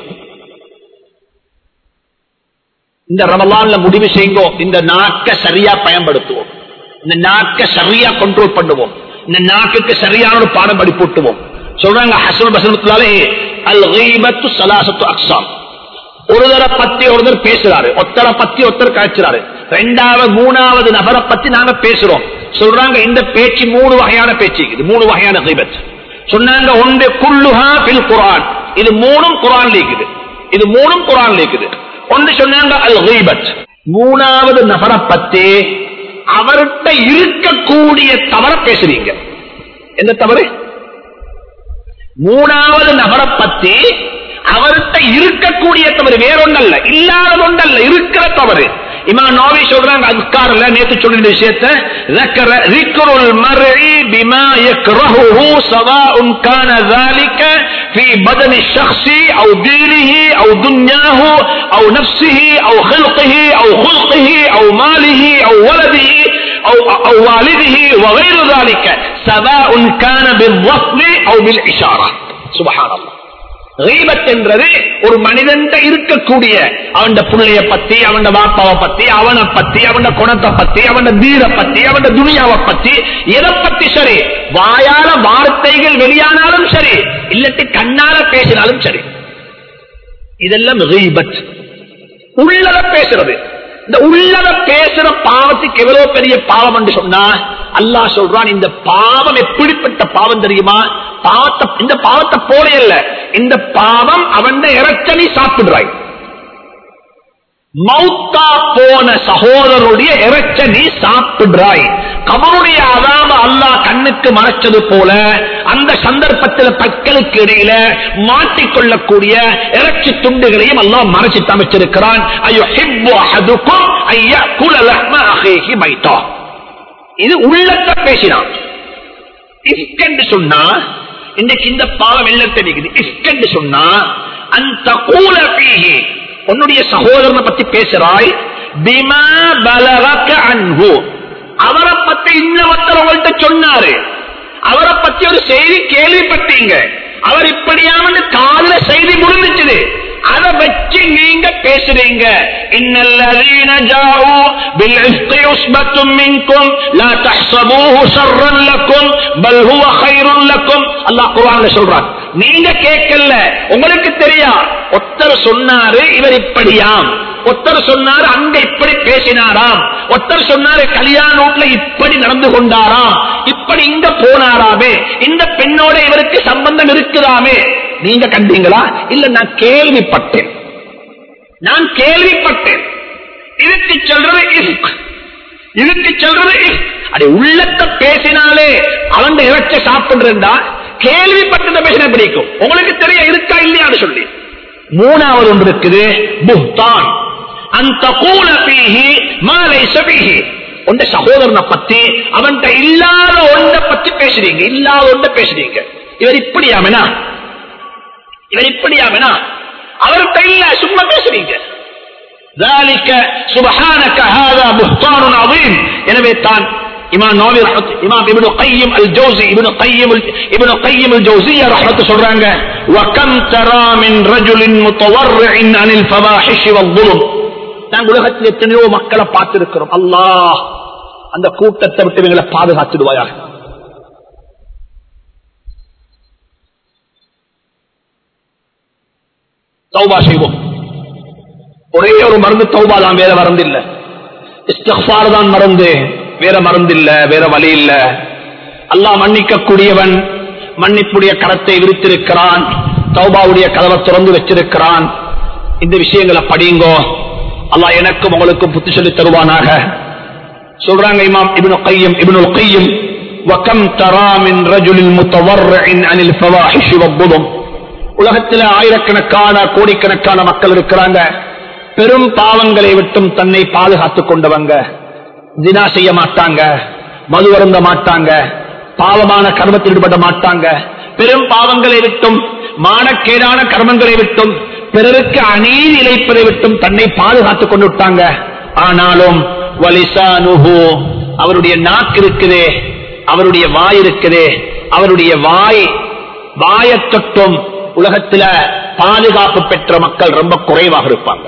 இந்த ரமலான்ல முடிவு செய்யுங்கோ இந்த நாக்க சரியா பயன்படுத்துவோம் இந்த நாக்க சரியா கண்ட்ரோல் பண்ணுவோம் இந்த நாக்குக்கு சரியான ஒரு பாடம் படிப்பூட்டுவோம் சொல்றாங்க ஹசன் பசனத்துலாலே அல் கீபத்து சலாசத்து அக்ஸாம் ஒரு தர பத்தி ஒருத்தர் பேசுறாரு ஒத்தரை பத்தி ஒருத்தர் காய்ச்சுறாரு ரெண்டாவது மூணாவது நபரை பத்தி நாங்க பேசுறோம் சொல்றாங்க இந்த பேச்சு மூணு வகையான பேச்சு இது மூணு வகையான கீபத் சொன்னாங்க ஒன்று குல்லுஹா பில் குரான் இது மூணும் குரான் இருக்குது இது மூணும் குரான் இருக்குது ஒன்று சொன்னாங்க அல் கீபத் மூணாவது நபரை பத்தி அவர்கிட்ட இருக்கக்கூடிய தவற பேசுறீங்க எந்த தவறு மூணாவது நபரை பத்தி அவர்கிட்ட இருக்கக்கூடிய தவறு வேறொன்றல்ல இல்லாத ஒன்றல்ல இருக்கிற தவறு இமா நோவி சொல்றாங்க அதுக்காரல நேத்து சொல்லின விஷயத்தை ذكر ذكر المرء بما يكرهه سواء كان ذلك في بدن الشخص او دينه او دنياه او نفسه او خلقه او خلقه او ماله او ولده او او والده وغير ذلك سواء كان بالضفر او بالاشاره سبحان الله ரீபத் என்றது ஒரு மனிதன் இருக்கக்கூடிய அவன் புள்ளைய பத்தி அவன் வாப்பாவை பத்தி அவனை பத்தி அவன் குணத்தை பத்தி அவன் வீர பத்தி அவன் துணியாவை பத்தி எதை பத்தி சரி வாயால வார்த்தைகள் வெளியானாலும் சரி இல்லட்டு கண்ணால பேசினாலும் சரி இதெல்லாம் ரீபத் உள்ளத பேசுறது இந்த உள்ளத பேசுற பாவத்துக்கு எவ்வளவு பெரிய பாவம் என்று சொன்னா அல்லாஹ் சொல்றான் இந்த பாவம் எப்படிப்பட்ட பாவம் தெரியுமா பாவத்தை இந்த பாவத்தை போல இல்ல இந்த பாவம் அவன் இறைச்சனி சாப்பிடுறாய் மௌத்தா போன சகோதரருடைய இறைச்ச நீ சாப்பிடுறாய் கபருடைய அதாம அல்லாஹ் கண்ணுக்கு மறைச்சது போல அந்த சந்தர்ப்பத்தில் பற்களுக்கு இடையில மாட்டிக்கொள்ளக்கூடிய இறைச்சி துண்டுகளையும் அல்லாஹ் மறைச்சு அமைச்சிருக்கிறான் ஐயோ ஹிப்பு அஹதுக்கும் ஐயா குலலஹ்ம அஹீஹி மைத்தா இது உள்ளத்தை பேசினான் இஸ்கென்று சொன்னா இன்னைக்கு இந்த பாவம் எல்லாம் தெரியுது இஸ்கென்று சொன்னா அந்த கூல பீஹி உன்னுடைய சகோதரனை பத்தி பேசுறாய் பிமா பலவக்க அன்பு அவரை பத்தி இன்னொருத்தர் உங்கள்கிட்ட சொன்னாரு அவரை பத்தி ஒரு செய்தி கேள்விப்பட்டீங்க அவர் இப்படியான காதல செய்தி முடிஞ்சிச்சுது அதை வச்சு நீங்க பேசுறீங்க இன்னல்லதீன ஜாஉ பில்இஃப்கி உஸ்பத்தும் மின்கும் லா தஹ்ஸபூஹு ஷர்ரன் லக்கும் பல் ஹுவ கைருன் லக்கும் அல்லாஹ் குர்ஆன்ல சொல்றான் நீங்க கேட்கல உங்களுக்கு தெரியா ஒருத்தர் சொன்னாரு இவர் இப்படியாம் ஒருத்தர் சொன்னாரு அங்க இப்படி பேசினாராம் ஒருத்தர் சொன்னாரு கல்யாண வீட்டுல இப்படி நடந்து கொண்டாராம் இப்படி இங்க போனாராமே இந்த பெண்ணோட இவருக்கு சம்பந்தம் இருக்குதாமே நீங்க கண்டீங்களா இல்ல நான் கேள்விப்பட்டேன் நான் கேள்விப்பட்டேன் இதுக்கு சொல்றது இஃப்க். இதுக்கு சொல்றது இஃப்க். அடி உள்ளத்தை பேசினாலே அவன் இறைச்ச சாப்பிடுறா கேள்விப்பட்டதை பேசின பிடிக்கும் உங்களுக்கு தெரிய இருக்கா இல்லையான்னு சொல்லி மூணாவது ஒன்று இருக்குது புஹ்தான் அந்த கூல பீஹி மாலை சபிஹி உண்ட சகோதரனை பத்தி அவன்கிட்ட இல்லாத ஒன்றை பத்தி பேசுறீங்க இல்லாத ஒன்றை பேசுறீங்க இவர் இப்படியாமனா இவர் இப்படியாமனா அவர்கிட்ட இல்ல சும்மா பேசுறீங்க ذلك سبحانك هذا بهتان عظيم எனவே தான் இமாம் நோவி இமாம் இப்னு கையம் அல் ஜௌசி இப்னு கையம் இப்னு கையம் அல் ஜௌசியா ரஹ்மத்து சொல்றாங்க وكم ترى من رجل متورع عن الفواحش والظلم நாங்கள் உலகத்தில் எத்தனையோ மக்களை பார்த்திருக்கிறோம் அல்லாஹ் அந்த கூட்டத்தை விட்டு எங்களை பாதுகாத்துடுவாயாக தௌபா செய்வோம் ஒரே ஒரு மருந்து தௌபா தான் வேற மருந்து இல்ல இஸ்திக்ஃபார் தான் மருந்து வேற மருந்து இல்ல வேற வழி இல்ல அல்லாஹ் மன்னிக்க கூடியவன் மன்னிப்புடைய கரத்தை விரித்திருக்கிறான் தௌபாவுடைய கதவை திறந்து வச்சிருக்கிறான் இந்த விஷயங்களை படிங்கோ அல்லாஹ் எனக்கும் உங்களுக்கும் புத்தி சொல்லி தருவானாக சொல்றாங்க இமாம் இப்னு கையம் இப்னுல் கையம் وكم ترى من رجل متورع عن الفواحش والظلم உலகத்தில் ஆயிரக்கணக்கான கோடிக்கணக்கான மக்கள் இருக்கிறாங்க பெரும் பாவங்களை விட்டும் தன்னை பாதுகாத்துக் கொண்டவங்க தினா செய்ய மாட்டாங்க மது வருந்த மாட்டாங்க பாவமான கர்மத்தில் ஈடுபட மாட்டாங்க பெரும் பாவங்களை விட்டும் மானக்கேடான கர்மங்களை விட்டும் பிறருக்கு அநீதி இழைப்பதை விட்டும் தன்னை பாதுகாத்துக் கொண்டு விட்டாங்க ஆனாலும் வலிசானுஹு அவருடைய நாக்கு இருக்குதே அவருடைய வாய் இருக்குதே அவருடைய வாய் வாயத் தொட்டும் உலகத்துல பாதுகாப்பு பெற்ற மக்கள் ரொம்ப குறைவாக இருப்பாங்க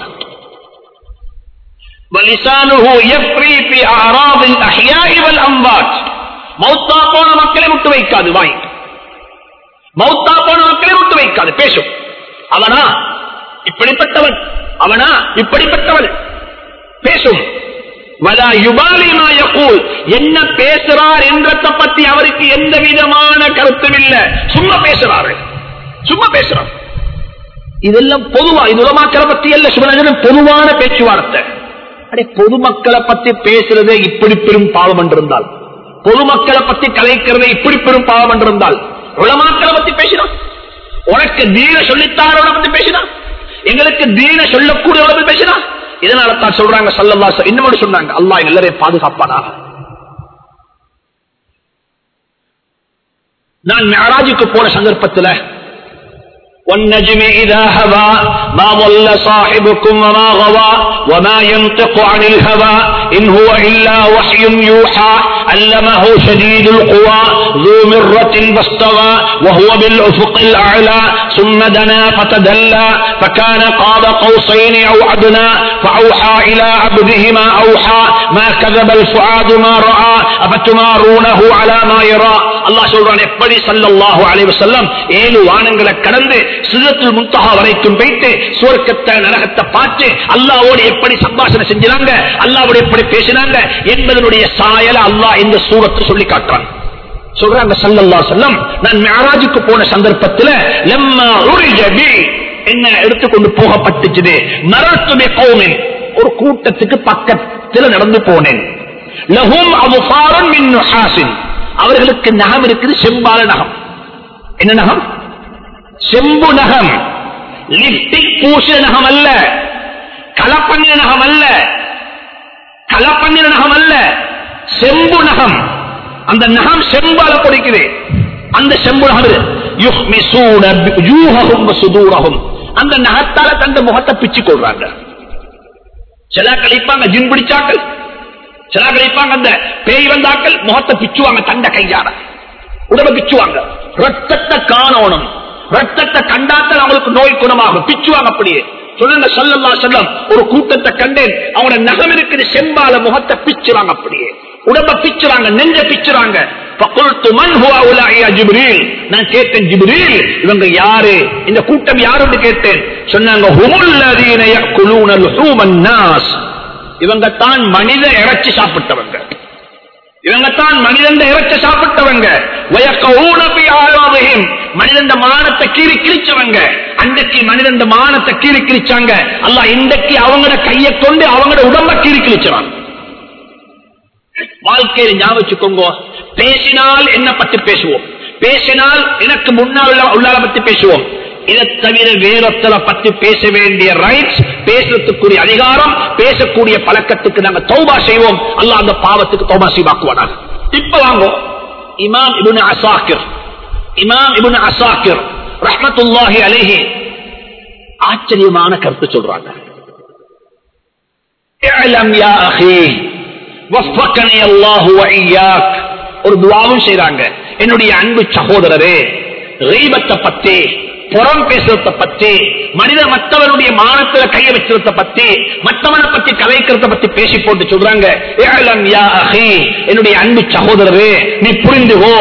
وَلِسَانُهُ يَفْرِي فِي أَعْرَاضِ الْأَحْيَاءِ وَالْأَمْوَاتِ மௌத்தா போன மக்களை விட்டு வைக்காது வாய் மௌத்தா போன மக்களை விட்டு வைக்காது பேசும் அவனா இப்படிப்பட்டவன் அவனா இப்படிப்பட்டவன் பேசும் வலா யுபாலி மா யகூல் என்ன பேசுறார் என்றதை பத்தி அவருக்கு எந்த விதமான கருத்தும் இல்ல சும்மா பேசுறாரு சும்மா பேசுறார் இதெல்லாம் பொதுவா இது உலமாக்களை பத்தி அல்ல சுபராஜன் பொதுவான பேச்சுவார்த்தை அடே பொதுமக்களை பத்தி பேசுறதே இப்படி பெரும் பாவம் என்றிருந்தால் பொதுமக்களை பத்தி கலைக்கிறதே இப்படி பெரும் பாவம் என்றிருந்தால் உலமாக்களை பத்தி பேசினான் உனக்கு தீன சொல்லித்தாரோட பத்தி பேசினான் எங்களுக்கு தீன சொல்லக்கூடியவளை பத்தி பேசினான் இதனால தான் சொல்றாங்க சல்லல்லா இன்னும் சொன்னாங்க அல்லாஹ் எல்லாரையும் பாதுகாப்பானாக நான் மெஹராஜுக்கு போன சந்தர்ப்பத்தில் والنجم إذا هوى ما ضل صاحبكم وما غوى وما ينطق عن الهوى إن هو إلا وحي يوحى علمه شديد القوى ذو مرة فاستوى وهو بالأفق الأعلى ثم دنا فتدلى فكان قاب قوسين أو أدنى فأوحى إلى عبده ما أوحى ما كذب الفؤاد ما رأى أفتمارونه على ما يرى الله சொல்றான் எப்படி சல்லல்லாஹு அலைஹி வஸல்லம் ஏழு வானங்களை கடந்து சிதத்தில் முன்தஹா வரைக்கும் வைத்து சுவர்க்கத்தை நரகத்தை பார்த்து அல்லாவோடு எப்படி சம்பாஷணை செஞ்சாங்க அல்லாவோடு எப்படி பேசினாங்க என்பதனுடைய சாயல அல்லாஹ் இந்த சூரத்தை சொல்லி காட்டுறான் சொல்றாங்க சல்லல்லா செல்லம் நான் மேராஜுக்கு போன சந்தர்ப்பத்தில் லம்மா உரிஜ பி என்ன எடுத்துக்கொண்டு போகப்பட்டுச்சு மரத்துமே கோமின் ஒரு கூட்டத்துக்கு பக்கத்தில் நடந்து போனேன் லஹும் அபுசாரன் மின் நுஹாசின் அவர்களுக்கு நகம் இருக்குது செம்பால நகம் என்ன நகம் செம்பு நகம் லிப்டிக் பூசின நகம் அல்ல கலப்பண்ணின நகம் அல்ல கலப்பண்ணின நகம் அல்ல செம்பு நகம் அந்த நகம் செம்பால பொடிக்குது அந்த செம்பு நகம் யுஹ்மிசூன யூஹஹும் வசுதூரஹும் அந்த நகத்தால தந்த முகத்தை பிச்சு கொள்றாங்க சில கழிப்பாங்க ஜின் பிடிச்சாக்கள் சில கழிப்பாங்க அந்த பேய் வந்தாக்கள் முகத்தை பிச்சுவாங்க தண்ட கையாட உடம்பை பிச்சுவாங்க ரத்தத்தை காணணும் ரத்தத்தை கண்டாத்தான் அவங்களுக்கு நோய் குணமாகும் பிச்சுவாங்க அப்படியே சொல்லுங்க சொல்லல்லா செல்லம் ஒரு கூட்டத்தை கண்டேன் அவனோட நகம் இருக்குது செம்பால முகத்தை பிச்சுறாங்க அப்படியே உடம்ப பிச்சுறாங்க நெஞ்ச பிச்சுறாங்க நான் கேட்டேன் ஜிப்ரீல் இவங்க யாரு இந்த கூட்டம் யாருன்னு கேட்டேன் சொன்னாங்க இவங்க தான் மனித இறைச்சி சாப்பிட்டவங்க இவங்க தான் மனிதன் இறைச்சி சாப்பிட்டவங்க மனிதன் மானத்தை கீறி கிழிச்சவங்க அன்றைக்கு மனிதன் மானத்தை கீறி கிழிச்சாங்க அல்ல இன்றைக்கு அவங்களோட கையை கொண்டு அவங்களோட உடம்ப கீறி கிழிச்சான் வாழ்க்கையில ஞாபகம் வச்சுக்கோங்க பேசினால் என்ன பத்தி பேசுவோம் பேசினால் எனக்கு முன்னால் உள்ளால பத்தி பேசுவோம் இதை தவிர வேறொத்தலை பத்தி பேச வேண்டிய ரைட்ஸ் பேசுறதுக்குரிய அதிகாரம் பேசக்கூடிய பழக்கத்துக்கு நாங்க தௌபா செய்வோம் அல்ல அந்த பாவத்துக்கு தௌபா செய்வாக்குவானாங்க இப்ப வாங்க இமாம் இபுன் அசாக்கிர் இமாம் இபுன் அசாக்கிர் ரஹமத்துல்லாஹி அலேஹி ஆச்சரியமான கருத்து சொல்றாங்க ஒரு துவாவும் செய்றாங்க என்னுடைய அன்பு சகோதரரே ரீபத்தை பத்தி புறம் பேசுறத பத்தி மனித மற்றவனுடைய மானத்துல கைய வச்சிருந்த பத்தி மற்றவனை பத்தி கலைக்கிறத பத்தி பேசி போட்டு சொல்றாங்க என்னுடைய அன்பு சகோதரரே நீ புரிந்துகோ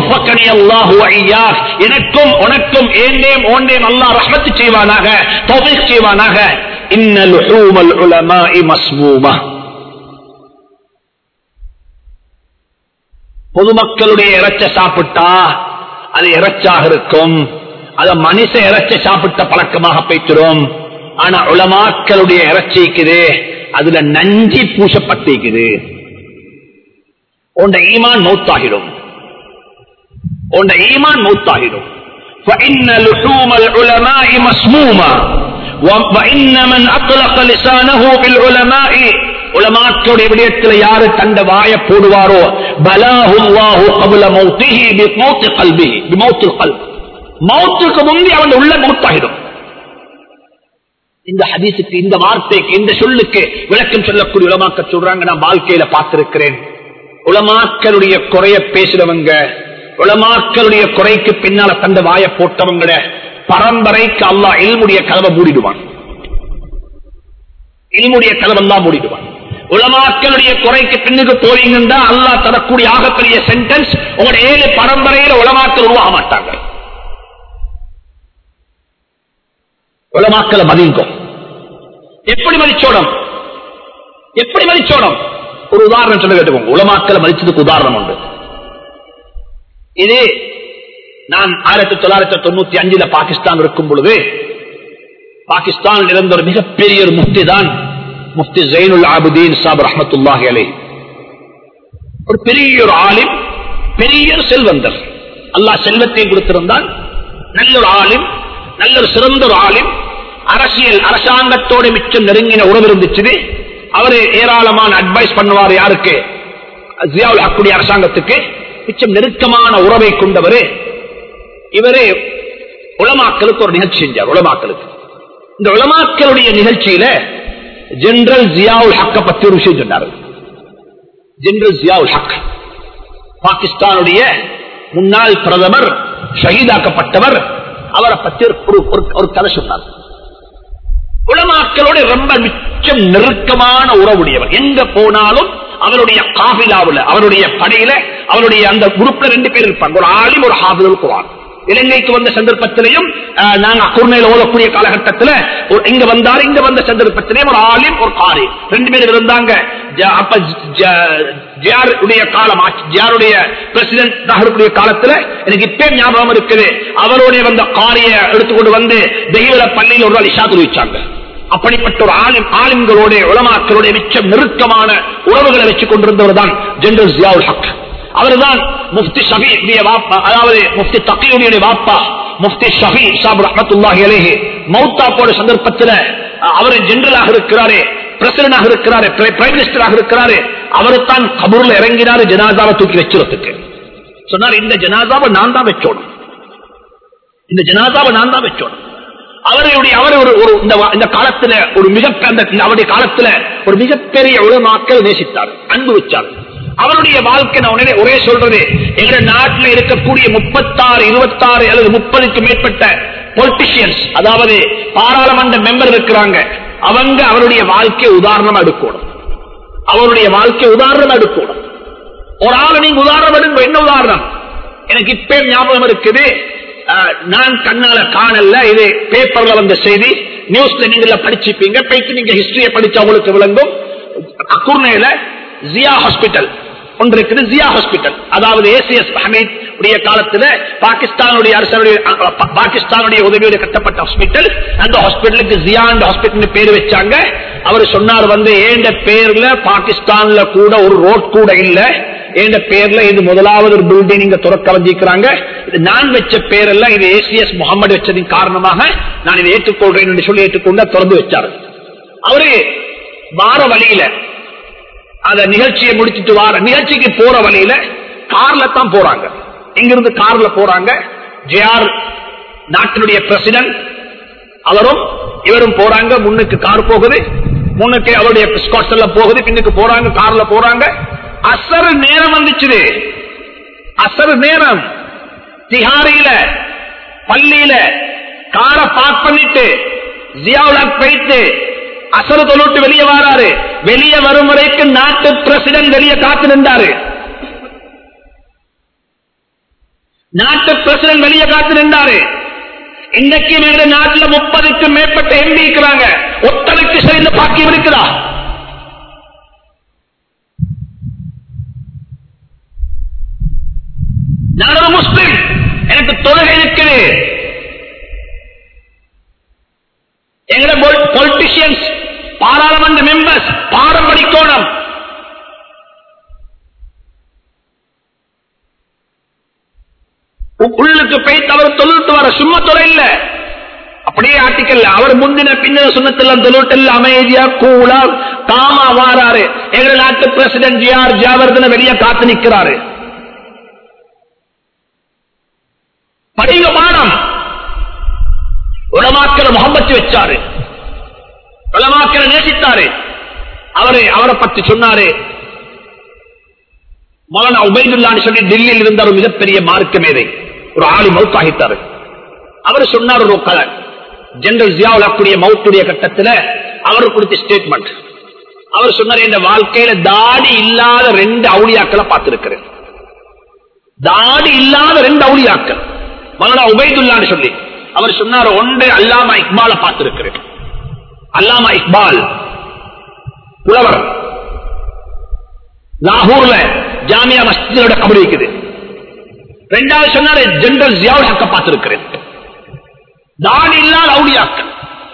எனக்கும் உனக்கும் ஏண்டேம் ஓண்டேம் அல்லா ரஹமத்து செய்வானாக தொகை செய்வானாக இன்னல் மஸ்மூமா பொதுமக்களுடைய இறைச்ச சாப்பிட்டா அது இறைச்சாக இருக்கும் அத மனுஷ இறைச்ச சாப்பிட்ட பழக்கமாக போய்க்கிறோம் ஆனா உலமாக்களுடைய இறைச்சிக்குது அதுல நஞ்சி பூசப்பட்டிருக்குது உண்ட ஈமான் மௌத்தாகிடும் உண்ட ஈமான் மௌத்தாகிடும் فإن لحوم العلماء مسمومة وإن من أطلق لسانه بالعلماء உலமாக்களுடைய விடயத்தில் யாரு தந்த வாய போடுவாரோ பலாஹுல்லாஹு கபுல மௌத்திஹி பிமௌத்தி கல்பிஹி பிமௌத்தில் கல்ப் மௌத்துக்கு முந்தி அவன் உள்ள மௌத்தாகிடும் இந்த ஹதீஸுக்கு இந்த வார்த்தைக்கு இந்த சொல்லுக்கு விளக்கம் சொல்லக்கூடிய உலமாக்க சொல்றாங்க நான் வாழ்க்கையில பார்த்திருக்கிறேன் உலமாக்களுடைய குறைய பேசுறவங்க உலமாக்களுடைய குறைக்கு பின்னால தந்த வாய போட்டவங்கள பரம்பரைக்கு அல்லா இல்முடைய கதவை மூடிடுவான் இல்முடைய கதவெல்லாம் மூடிடுவான் உலமாக்களுடைய குறைக்கு பின்னுக்கு போறீங்கன்னா அல்லா தரக்கூடிய ஆகப்பெரிய சென்டென்ஸ் உங்களோட ஏழு பரம்பரையில உலமாக்கள் உருவாக மாட்டாங்க உலமாக்களை மதிங்கும் எப்படி மதிச்சோடம் எப்படி மதிச்சோடம் ஒரு உதாரணம் சொல்ல கேட்டுக்கோங்க உலமாக்களை மதிச்சதுக்கு உதாரணம் உண்டு இது நான் ஆயிரத்தி தொள்ளாயிரத்தி தொண்ணூத்தி அஞ்சுல பாகிஸ்தான் இருக்கும் பொழுது பாகிஸ்தான் இருந்த ஒரு மிகப்பெரிய ஒரு முஃப்தி தான் முஃப்தி ஜெயினுல் ஆபுதீன் சாப் ரஹமத்துல்லாஹி அலை ஒரு பெரிய ஒரு ஆலிம் பெரிய ஒரு செல்வந்தர் அல்லாஹ் செல்வத்தை கொடுத்திருந்தான் நல்ல ஒரு ஆலிம் நல்ல ஒரு சிறந்த ஒரு ஆலிம் அரசியல் அரசாங்கத்தோட மிச்சம் நெருங்கின உறவு இருந்துச்சு அவரு ஏராளமான அட்வைஸ் பண்ணுவார் யாருக்கு ஜியாவுல் ஹக்குடைய அரசாங்கத்துக்கு மிச்சம் நெருக்கமான உறவை கொண்டவர் இவரே உலமாக்களுக்கு ஒரு நிகழ்ச்சி செஞ்சார் உலமாக்களுக்கு இந்த உலமாக்களுடைய நிகழ்ச்சியில ஜெனரல் ஜியாவுல் ஹக்க பத்தி ஒரு விஷயம் சொன்னார் ஜெனரல் ஜியாவுல் ஹக் பாகிஸ்தானுடைய முன்னாள் பிரதமர் ஷஹீதாக்கப்பட்டவர் அவரை பற்றி ஒரு- ஒரு- ஒரு கதை சொன்னார் உலமாக்களோட ரொம்ப மிச்சம் நெருக்கமான உறவுடையவர் எங்க போனாலும் அவருடைய காபிலாவுல அவருடைய படையில அவருடைய அந்த குரூப்ல ரெண்டு பேர் இருப்பாங்க ஒரு ஆலிம் ஒரு ஹாபில் குரான் இலங்கைக்கு வந்த சந்தர்ப்பத்திலையும் அஹ், நாங்க குர்ணையில் ஓதக்கூடிய காலகட்டத்தில் ஒரு- இங்க வந்தாரு இங்க வந்த சந்தர்ப்பத்திலையும் ஒரு ஆலிம் ஒரு காரி ரெண்டு பேர் இருந்தாங்க ஜ- அப்ப ஜ- ஜியாருடைய காலம் ஆட்சி- ஜியாருடைய பிரசிடென்ட் இருக்கக்கூடிய காலத்துல எனக்கு இப்பே ஞாபகம் இருக்குது அவருடைய வந்த காரிய எடுத்துக்கொண்டு வந்து தெய்வ பள்ளியில் ஒரு நாள் இஷா வச்சாங்க அப்படிப்பட்ட ஒரு ஆலிம் ஆலிம்களோட உலமாக்களுடைய மிச்சம் நெருக்கமான உறவுகளை வச்சுக் கொண்டிருந்தவர் தான் ஜெனரல் ஜியாவுல் ஹக் அவர்தான் முஃப்தி ஷபீடைய வாப்பா அதாவது முஃப்தி தக்கியுடைய வாப்பா முஃப்தி ஷபி சாப் ரஹமத்துல்லாஹி அலைஹி மௌத்தா போட சந்தர்ப்பத்தில் அவர் ஜெனரலாக இருக்கிறாரே பிரசிடண்டாக இருக்கிறாரு பிரைம் மினிஸ்டராக இருக்கிறாரு அவர் தான் கபூர்ல இறங்கினாரு ஜனாதாவை தூக்கி வச்சுறதுக்கு சொன்னார் இந்த ஜனாதாவை நான் தான் வச்சோணும் இந்த ஜனாதாவை நான் தான் வச்சோணும் அவருடைய அவர் ஒரு ஒரு இந்த வா- இந்த காலத்துல ஒரு மிக அந்த அவருடைய காலத்துல ஒரு மிகப்பெரிய உலமாக்கள் நேசித்தார் அன்பு வச்சார் அவருடைய வாழ்க்கை நான் உடனே ஒரே சொல்றது எங்க நாட்டில் இருக்கக்கூடிய முப்பத்தாறு இருபத்தாறு அல்லது முப்பதுக்கு மேற்பட்ட பொலிட்டிஷியன்ஸ் அதாவது பாராளுமன்ற மெம்பர் இருக்கிறாங்க அவங்க அவருடைய வாழ்க்கையை உதாரணமா எடுக்கணும் அவருடைய வாழ்க்கை உதாரணமா எடுக்கணும் ஒரு ஆளை நீங்க உதாரணம் எடுங்க என்ன உதாரணம் எனக்கு இப்ப ஞாபகம் இருக்குது அஹ், நான் கண்ணால காணல இது பேப்பர்ல வந்த செய்தி நியூஸ்ல நீங்க படிச்சுப்பீங்க போயிட்டு நீங்க ஹிஸ்டரிய படிச்சா உங்களுக்கு விளங்கும் அக்குர்ணையில ஜியா ஹாஸ்பிட்டல் ஒன்று இருக்குது ஜியா ஹாஸ்பிட்டல் அதாவது ஏசிஎஸ் ஹமீத் உடைய காலத்துல பாகிஸ்தானுடைய அரசனுடைய அ, பா- பாகிஸ்தானுடைய உதவியோட கட்டப்பட்ட ஹாஸ்பிட்டல் அந்த ஹாஸ்பிட்டலுக்கு ஜியா ஹாஸ்பிட்டல் பேர் வச்சாங்க அவர் சொன்னார் வந்து ஏண்ட பேர்ல பாகிஸ்தான்ல கூட ஒரு ரோட் கூட இல்ல என்ற பேர்ல இது முதலாவது ஒரு பில்டிங் இங்க துறக்க வந்திருக்கிறாங்க இது நான் வச்ச பேரெல்லாம் இது ஏசிஎஸ் முகமது வச்சதின் காரணமாக நான் இதை ஏற்றுக்கொள்றேன் என்று சொல்லி ஏற்றுக்கொண்டு திறந்து வச்சாரு அவரு வார வழியில அந்த நிகழ்ச்சியை முடிச்சிட்டு வார நிகழ்ச்சிக்கு போற வழியில கார்ல தான் போறாங்க இங்கிருந்து கார்ல போறாங்க ஜேஆர் நாட்டினுடைய பிரசிடன்ட் அவரும் இவரும் போறாங்க முன்னுக்கு கார் போகுது முன்னுக்கு அவருடைய ஸ்காட்ஸ் எல்லாம் போகுது பின்னுக்கு போறாங்க கார்ல போறாங்க அசர் நேரம் வந்துச்சு அசர் நேரம் திஹாரியில பள்ளியில காரை பார்க் பண்ணிட்டு ஜியாவுல போயிட்டு அசரு தொழுட்டு வெளியே வராரு வெளியே வரும் வரைக்கும் நாட்டு பிரசிடன்ட் வெளியே காத்து நின்றாரு நாட்டு பிரசிடன்ட் வெளியே காத்து நின்றாரு இன்னைக்கு எங்க நாட்டுல முப்பதுக்கும் மேற்பட்ட எம்பி இருக்கிறாங்க ஒத்தனுக்கு சரிந்த பாக்கியம் இருக்குதா நான் ஒரு முஸ்லிம் எனக்கு தொழுகை இருக்குது எங்கட பொலிட்டிஷியன்ஸ் பாராளுமன்ற மெம்பர்ஸ் பாடம் படிக்கணும் உ- உள்ளுக்கு போய் அவர் தொழுட்டு வர சும்மா தொலை இல்ல அப்படியே ஆட்டிக்கல்ல அவர் முந்தின பின்ன சுண்ணத்தெல்லாம் தொழுட்டு அமைதியா கூலா காமா வாராரு எங்க நாட்டு பிரசிடன்ட் ஜிஆர் ஜாவர்தன வெளியே காத்து நிக்கிறாரு படிங்க பாடம் உலமாக்களை முகம்பத்து வச்சாரு உலமாக்களை நேசித்தாரு அவரை அவரை பற்றி சொன்னாரு மௌலானா உபைதுல்லான்னு சொல்லி டெல்லியில் இருந்த ஒரு மிகப்பெரிய மார்க்க மேதை ஒரு ஆளி மவுத்தாகித்தாரு அவர் சொன்னார் ஒரு கலை ஜெனரல் ஜியாவுல் ஹக்குடைய மவுத்துடைய கட்டத்தில் அவர் கொடுத்த ஸ்டேட்மெண்ட் அவர் சொன்னார் இந்த வாழ்க்கையில தாடி இல்லாத ரெண்டு அவுளியாக்களை பார்த்திருக்கிறேன் தாடி இல்லாத ரெண்டு அவுளியாக்கள் மௌலானா உபைதுல்லான்னு சொல்லி அவர் சொன்னார் ஒன்று அல்லாமா இக்பால பார்த்திருக்கிறேன் அல்லாமா இக்பால் புலவர் லாகூர்ல ஜாமியா மஸ்ஜிதோட கபடி இருக்குது ரெண்டாவது சொன்னாரு ஜெனரல் ஜியாவுல் ஹக்க பார்த்திருக்கிறேன் தாடி இல்லாத அவுளியாக்கள்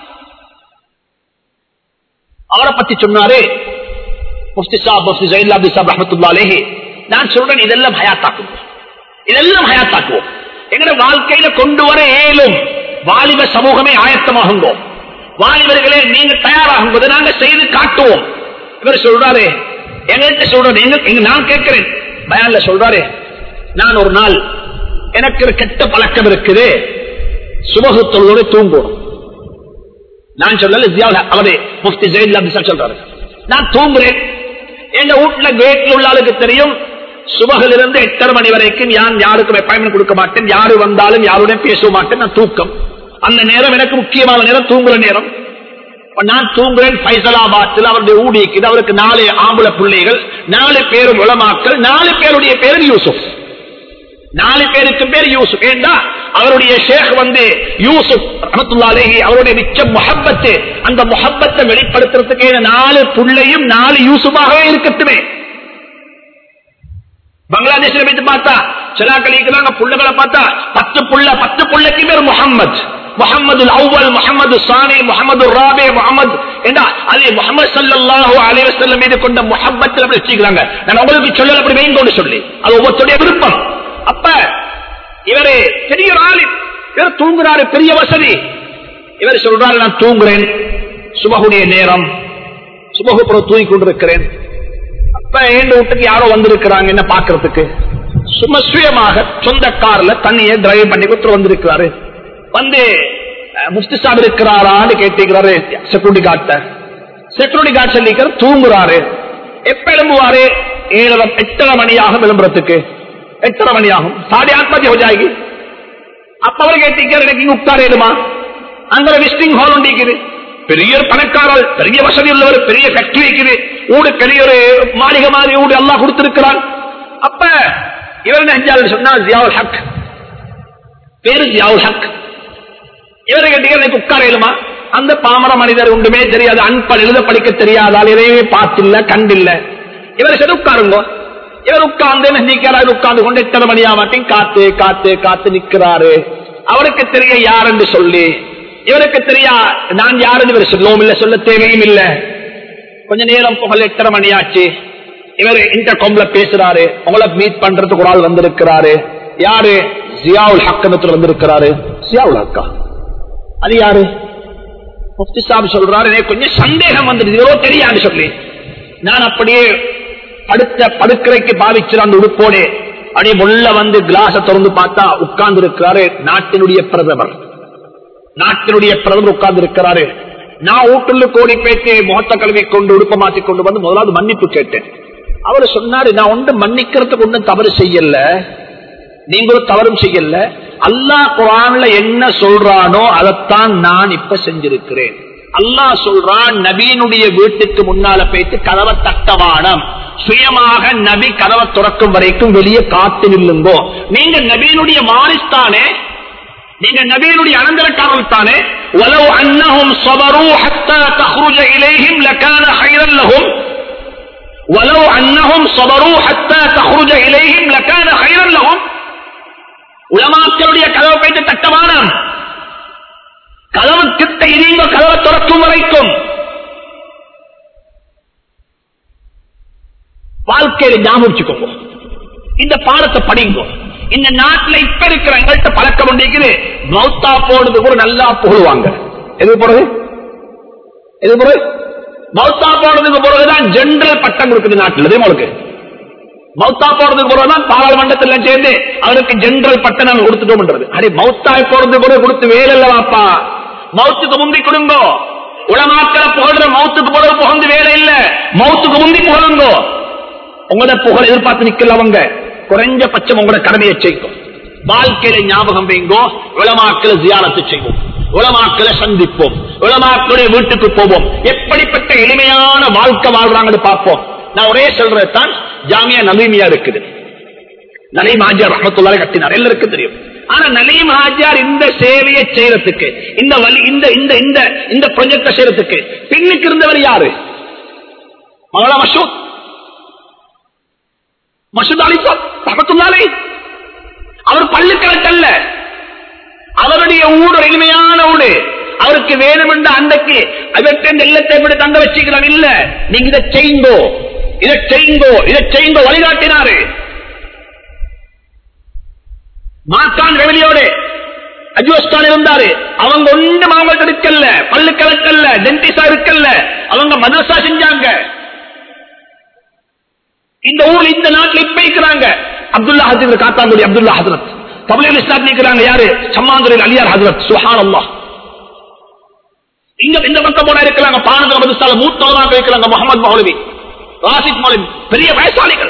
அவரை பத்தி சொன்னாரு முஃப்தி சாப் முஃப்தி ஜெயில்லா அப்துல் சாப் ரஹமத்துல்லா அலேஹி நான் சொல்றேன் இதெல்லாம் ஹயாத்தாக்குவோம் இதெல்லாம் ஹயாத்தாக்குவோம் எங்கட வாழ்க்கையில கொண்டு வர ஏலும் வாலிப சமூகமே ஆயத்தமாகுங்கோ வாலிபர்களே நீங்க தயாராகும்போது நாங்க செய்து காட்டுவோம் இவர் சொல்றாரு எங்கிட்ட சொல்றாரு எங்க எங்க நான் கேட்கிறேன் பயான்ல சொல்றாரு நான் ஒரு நாள் எனக்கு ஒரு கெட்ட பழக்கம் இருக்குது சுபகுத்தோடு தூங்கணும் நான் சொல்லல ஜியாவுல் அவரு முஃப்தி ஜெயில் அப்துல் சாப் சொல்றாரு நான் தூங்குறேன் எங்க வீட்டுல கேட்ல உள்ள ஆளுக்கு தெரியும் சுபகில் இருந்து எட்டரை மணி வரைக்கும் யான் யாருக்கும் அப்பாயின்மெண்ட் கொடுக்க மாட்டேன் யாரு வந்தாலும் யாருடன் பேச மாட்டேன் நான் தூக்கம் அந்த நேரம் எனக்கு முக்கியமான நேரம் தூங்குற நேரம் இப்ப நான் தூங்குறேன் பைசலாபாத்தில் அவருடைய ஊடிக்குது அவருக்கு நாலு ஆம்பளை பிள்ளைகள் நாலு பேரும் உளமாக்கல் நாலு பேருடைய பேர் யூசுப் நாலு பேருக்கு பேர் யூசுப் ஏண்டா அவருடைய ஷேக் வந்து யூசுப் ரஹமத்துல்லாஹி அவருடைய மிச்ச முஹப்பத்து அந்த முஹப்பத்தை வெளிப்படுத்துறதுக்கு இந்த நாலு புள்ளையும் நாலு யூசுஃபாகவே இருக்கட்டுமே பங்களாதேஷ்ல போயிட்டு பார்த்தா சில கழிக்கிறாங்க புள்ளைகளை பார்த்தா பத்து புள்ள பத்து புள்ளைக்கு பேர் முகம்மது முகமது அவ்வல் முகமது சானி முகமது ராபே முகமது என்ன அது முகமது சல்லாஹூ அலைவசல்லம் மீது கொண்ட முகப்பத்தில் அப்படி வச்சுக்கிறாங்க நான் உங்களுக்கு சொல்லல அப்படி வைங்கோன்னு சொல்லி அது ஒவ்வொருத்தருடைய விருப்பம் அப்ப இவரு பெரிய ஒரு ஆளு இவர் தூங்குறாரு பெரிய வசதி இவர் சொல்றாரு நான் தூங்குறேன் சுபகுடைய நேரம் சுபகுப்புறம் தூங்கி கொண்டிருக்கிறேன் அப்ப ஏண்ட வீட்டுக்கு யாரோ வந்திருக்கிறாங்க என்ன பாக்குறதுக்கு சும்மா சுயமாக சொந்த கார்ல தண்ணியை டிரைவ் பண்ணி கொடுத்து வந்திருக்கிறாரு வந்து அஹ், முஃப்தி சாப் இருக்கிறாரான்னு கேட்டிருக்கிறாரு செக்யூரிட்டி கார்ட்ட செக்யூரிட்டி கார்டு சொல்லிக்கிற தூங்குறாரு எப்ப எழும்புவாரு ஏழரை எட்டரை மணி ஆகும் விளம்பரத்துக்கு எட்டரை மணி ஆகும் சாடி ஆठ बजे हो जाएगी அப்ப அவர் கேட்டிருக்காரு எனக்கு இங்க உட்காரேடுமா அங்க விசிட்டிங் ஹால் உண்டு இருக்குது பெரிய ஒரு பணக்காரர் பெரிய வசதி உள்ளவர் பெரிய ஃபேக்டரி இருக்குது ஊடு பெரிய ஒரு மாளிகை மாதிரி ஊடு எல்லாம் கொடுத்திருக்கிறான் அப்ப இவர் என்ன செஞ்சாரு சொன்னா ஜியாவுல் ஹக் பேரு ஜியாவுல் ஹக் இவரை கேட்டீங்க எனக்கு உட்காரையிலுமா அந்த பாமர மனிதர் ஒன்றுமே தெரியாது அன்பல் எழுத படிக்க தெரியாதால் எதையுமே பார்த்தில்ல கண்டில்ல இவரை சரி உட்காருங்க இவர் உட்கார்ந்து நிக்கிறாரு உட்கார்ந்து கொண்டு எத்தனை மணியா மாட்டேன் காத்து காத்து காத்து நிக்கிறாரு அவருக்கு தெரிய யார் என்று சொல்லி இவருக்கு தெரியா நான் யாருன்னு இவர் சொல்லவும் இல்லை சொல்ல தேவையும் இல்லை கொஞ்ச நேரம் புகழ் எட்டரை மணியாச்சு இவர் இன்டர் காம்ல பேசுறாரு உங்களை மீட் பண்றதுக்கு ஒரு ஆள் வந்திருக்கிறாரு யாரு ஜியாவுல் ஹக்கனத்துல வந்திருக்கிறாரு ஜியாவுல் ஹக்கா அது யாரு முஃப்தி சாப் சொல்றாரு எனக்கு கொஞ்சம் சந்தேகம் வந்துடுது இவரோ தெரியாது சொல்லி நான் அப்படியே படுத்த படுக்கறைக்கு பாவிச்சு அந்த உடுப்போடு அப்படியே உள்ள வந்து கிளாஸ திறந்து பார்த்தா உட்கார்ந்து இருக்கிறாரு நாட்டினுடைய பிரதமர் நாட்டினுடைய பிரதமர் உட்கார்ந்து இருக்கிறாரு நான் வீட்டுல கோடி பேச்சு முகத்த கல்வி கொண்டு உடுப்ப மாத்தி கொண்டு வந்து முதலாவது மன்னிப்பு கேட்டேன் அவர் சொன்னாரு நான் ஒன்று மன்னிக்கிறதுக்கு ஒன்றும் தவறு செய்யல நீங்களும் தவறும் செய்யல அல்லாஹ் குரான்ல என்ன சொல்றானோ அதைத்தான் நான் இப்ப செஞ்சிருக்கிறேன் அல்லாஹ் சொல்றான் நபியினுடைய வீட்டுக்கு முன்னால போயிட்டு கதவை தட்டவானம் சுயமாக நபி கதவை துறக்கும் வரைக்கும் வெளியே காத்து நில்லுங்கோ நீங்க நபியினுடைய மாறிஸ்தானே நீங்க நபியினுடைய அனந்தரக்காரர்கள் தானே ولو انهم صبروا حتى تخرج اليهم لكان خيرا لهم ولو انهم صبروا حتى تخرج اليهم لكان خيرا لهم உலமாக்களுடைய கதவை போயிட்டு தட்டவானம் கதவு கிட்ட இறங்க கதவை துறக்கும் வரைக்கும் வாழ்க்கையில ஞாபகம் வச்சுக்கோங்க இந்த பாடத்தை படிங்க இந்த நாட்டுல இப்ப இருக்கிற எங்கள்கிட்ட பழக்கம் உண்டிக்குது மௌத்தா போனது கூட நல்லா புகழுவாங்க எது போறது எது போறது மௌத்தா போனதுக்கு பிறகுதான் ஜெனரல் பட்டம் கொடுக்குது நாட்டில் அதே உங்களுக்கு மௌத்தா போறதுக்கு பிறகுதான் பாராளுமன்றத்தில் சேர்ந்து அவருக்கு ஜெனரல் பட்டம் நாங்க கொடுத்துட்டோம்ன்றது அடே மௌத்தாய் போறதுக்கு பிறகு கொடுத்து வேலை இல்ல வாப்பா மௌத்துக்கு முந்தி கொடுங்கோ உலமாக்களை புகழ்ற மௌத்துக்கு பிறகு புகழ்ந்து வேலை இல்ல மௌத்துக்கு முந்தி புகழுங்கோ உங்களோட புகழ் எதிர்பார்த்து நிக்கல அவங்க குறைஞ்ச பட்சம் உங்களோட கடமையை செய்யும் வாழ்க்கையில ஞாபகம் வைங்கோ உலமாக்களை ஜியாரத்து செய்வோம் உலமாக்களை சந்திப்போம் உலமாக்களுடைய வீட்டுக்கு போவோம் எப்படிப்பட்ட எளிமையான வாழ்க்கை வாழ்றாங்கன்னு பார்ப்போம் நான் ஒரே சொல்றது தான் ஜாமியா நவீமியா இருக்குது நலீம் ஆஜியார் ரஹமத்துல்லாலே கட்டினார் எல்லாருக்கும் தெரியும் ஆனா நலீம் ஆஜியார் இந்த சேவையை செய்யறதுக்கு இந்த வழி இந்த இந்த இந்த இந்த ப்ரொஜெக்ட செய்யறதுக்கு பின்னுக்கு இருந்தவர் யாரு மகளா மசூத் மசூத் அலி சாப் ரஹமத்துல்லாலே அவர் பள்ளு கணக்கல்ல அவருடைய ஊடு ஒரு எளிமையான ஊடு அவருக்கு வேணுமென்ற அன்றைக்கு அதற்கு இல்லத்தை எப்படி தங்க வச்சுக்கிறான் இல்ல நீங்க இதை செய்யுங்கோ இதை செய்யுங்கோ இதை செய்யுங்கோ வழிகாட்டினாரு மாக்கான் ரெவலியோடு அஜுவஸ்தான் இருந்தாரு அவங்க ஒன்றும் அவங்கள்ட்ட இருக்கல்ல பல்லு கலக்கல்ல டென்டிஸா இருக்கல்ல அவங்க மதரசா செஞ்சாங்க இந்த ஊர்ல இந்த நாட்டில் இப்ப இருக்கிறாங்க அப்துல்லா ஹசரத் காத்தாங்குடி அப்துல்லா ஹசரத் தமிழ் இஸ்லாம் இருக்கிறாங்க யாரு சம்மாந்துரையில் அலியார் ஹசரத் சுஹான் அல்லாஹ் இங்க இந்த பக்கம் போனா இருக்கிறாங்க பானந்த மதுசால மூத்தவராக இருக்கிறாங்க முகமது மௌலவி ராசித் மௌலவி பெரிய வயசாளிகள்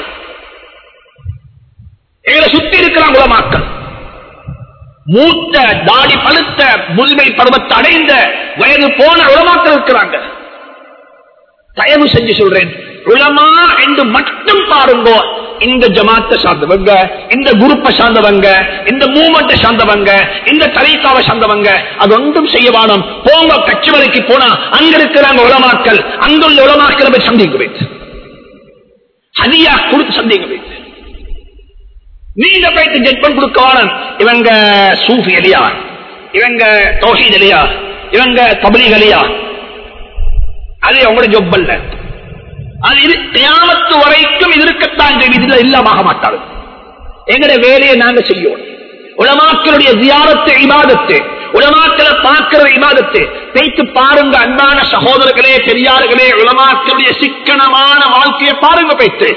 எங்களை சுத்தி இருக்கிறாங்க உலமாக்கள் மூத்த தாடி பழுத்த முதுமை பருவத்தை அடைந்த வயது போன உலமாக்கள் இருக்கிறாங்க தயவு செஞ்சு சொல்றேன் உலமா என்று மட்டும் பாருங்கோ இந்த ஜமாத்தை சார்ந்தவங்க இந்த குரூப்பை சார்ந்தவங்க இந்த மூமெண்ட்டை சார்ந்தவங்க இந்த தரைக்காவை சார்ந்தவங்க அது ஒன்றும் செய்ய வேணும் போங்க கட்சி வரைக்கு போனா அங்க இருக்கிறாங்க உலமாக்கள் அங்குள்ள உலமாக்களை போய் சந்திக்க வைத்து ஹதியா கொடுத்து சந்திக்க வைத்து நீங்க போயிட்டு ஜட்மெண்ட் கொடுக்க வேணும் இவங்க சூஃபி அலியா இவங்க தோஹீத் அலியா இவங்க தபலீக் அலியா அது உங்களோட ஜொப் அல்ல அது இது கியாமத்து வரைக்கும் இது இருக்கத்தான் செய்யும். இதுல இல்லாம மாட்டாது எங்கட வேலையை நாங்க செய்யணும் உலமாக்களுடைய ஜியாரத்து இபாதத்து உலமாக்களை பார்க்கிற இபாதத்து பேச்சு பாருங்க அன்பான சகோதரர்களே பெரியார்களே உலமாக்களுடைய சிக்கனமான வாழ்க்கையை பாருங்க பேச்சு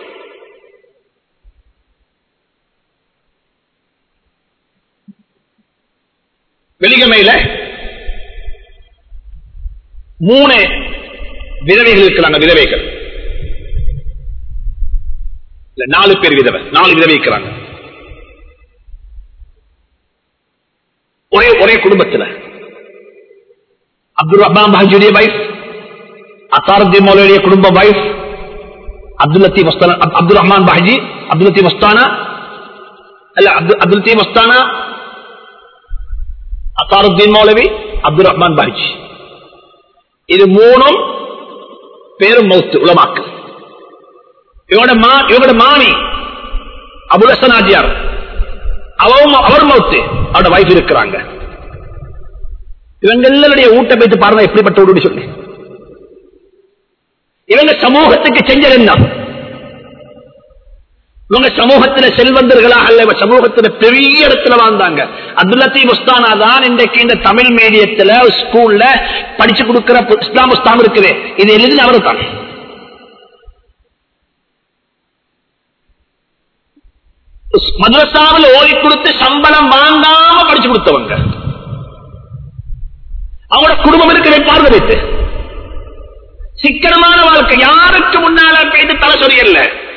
வெலிகமையில மூணு விதவைகள் இருக்கிறாங்க விதவைகள் இல்ல நாலு பேர் விதவை நாலு விதவை இருக்கிறாங்க ஒரே ஒரே குடும்பத்தில் அப்துல் ரஹ்மான் பஹஜுடைய வைஃப் அசாரத்தி மௌலியுடைய குடும்ப வைஃப் அப்துல் லத்தீப் மஸ்தானா அப்- அப்துல் ரஹ்மான் பஹஜி அப்துல் லத்தீப் மஸ்தானா அல்ல அப்துல் அப்துல் லத்தீப் மஸ்தானா அசாருத்தீன் மௌலவி அப்துல் ரஹ்மான் பஹஜி இது மூணும் பேரும் மௌத்து உலமாக்கு இவனோட மா இவனோட மாமி அபுல் ஹசன் ஆஜியார் அவரும் அவர் மௌத்து அவரோட வைஃப் இருக்கிறாங்க இவங்க எல்லாருடைய ஊட்ட பேச்சு பாருங்க எப்படிப்பட்ட ஊடு சொல்லி இவங்க சமூகத்துக்கு செஞ்சது என்ன இவங்க சமூகத்துல செல்வந்தர்களா அல்ல இவங்க சமூகத்துல பெரிய இடத்துல வாழ்ந்தாங்க அப்துல் லத்தீப் உஸ்தானா தான் இன்றைக்கு இந்த தமிழ் மீடியத்துல ஸ்கூல்ல படிச்சு கொடுக்கிற பு- இஸ்லாம் உஸ்தாம் இருக்குது இது எழுதின அவரு தான் மதுரசாவில் ஓதி கொடுத்து சம்பளம் வாங்காம படிச்சு கொடுத்தவங்க அவங்களோட குடும்பம் இருக்கிற பார்வை வைத்து சிக்கனமான வாழ்க்கை யாருக்கு முன்னால இது தலை சொரியல்ல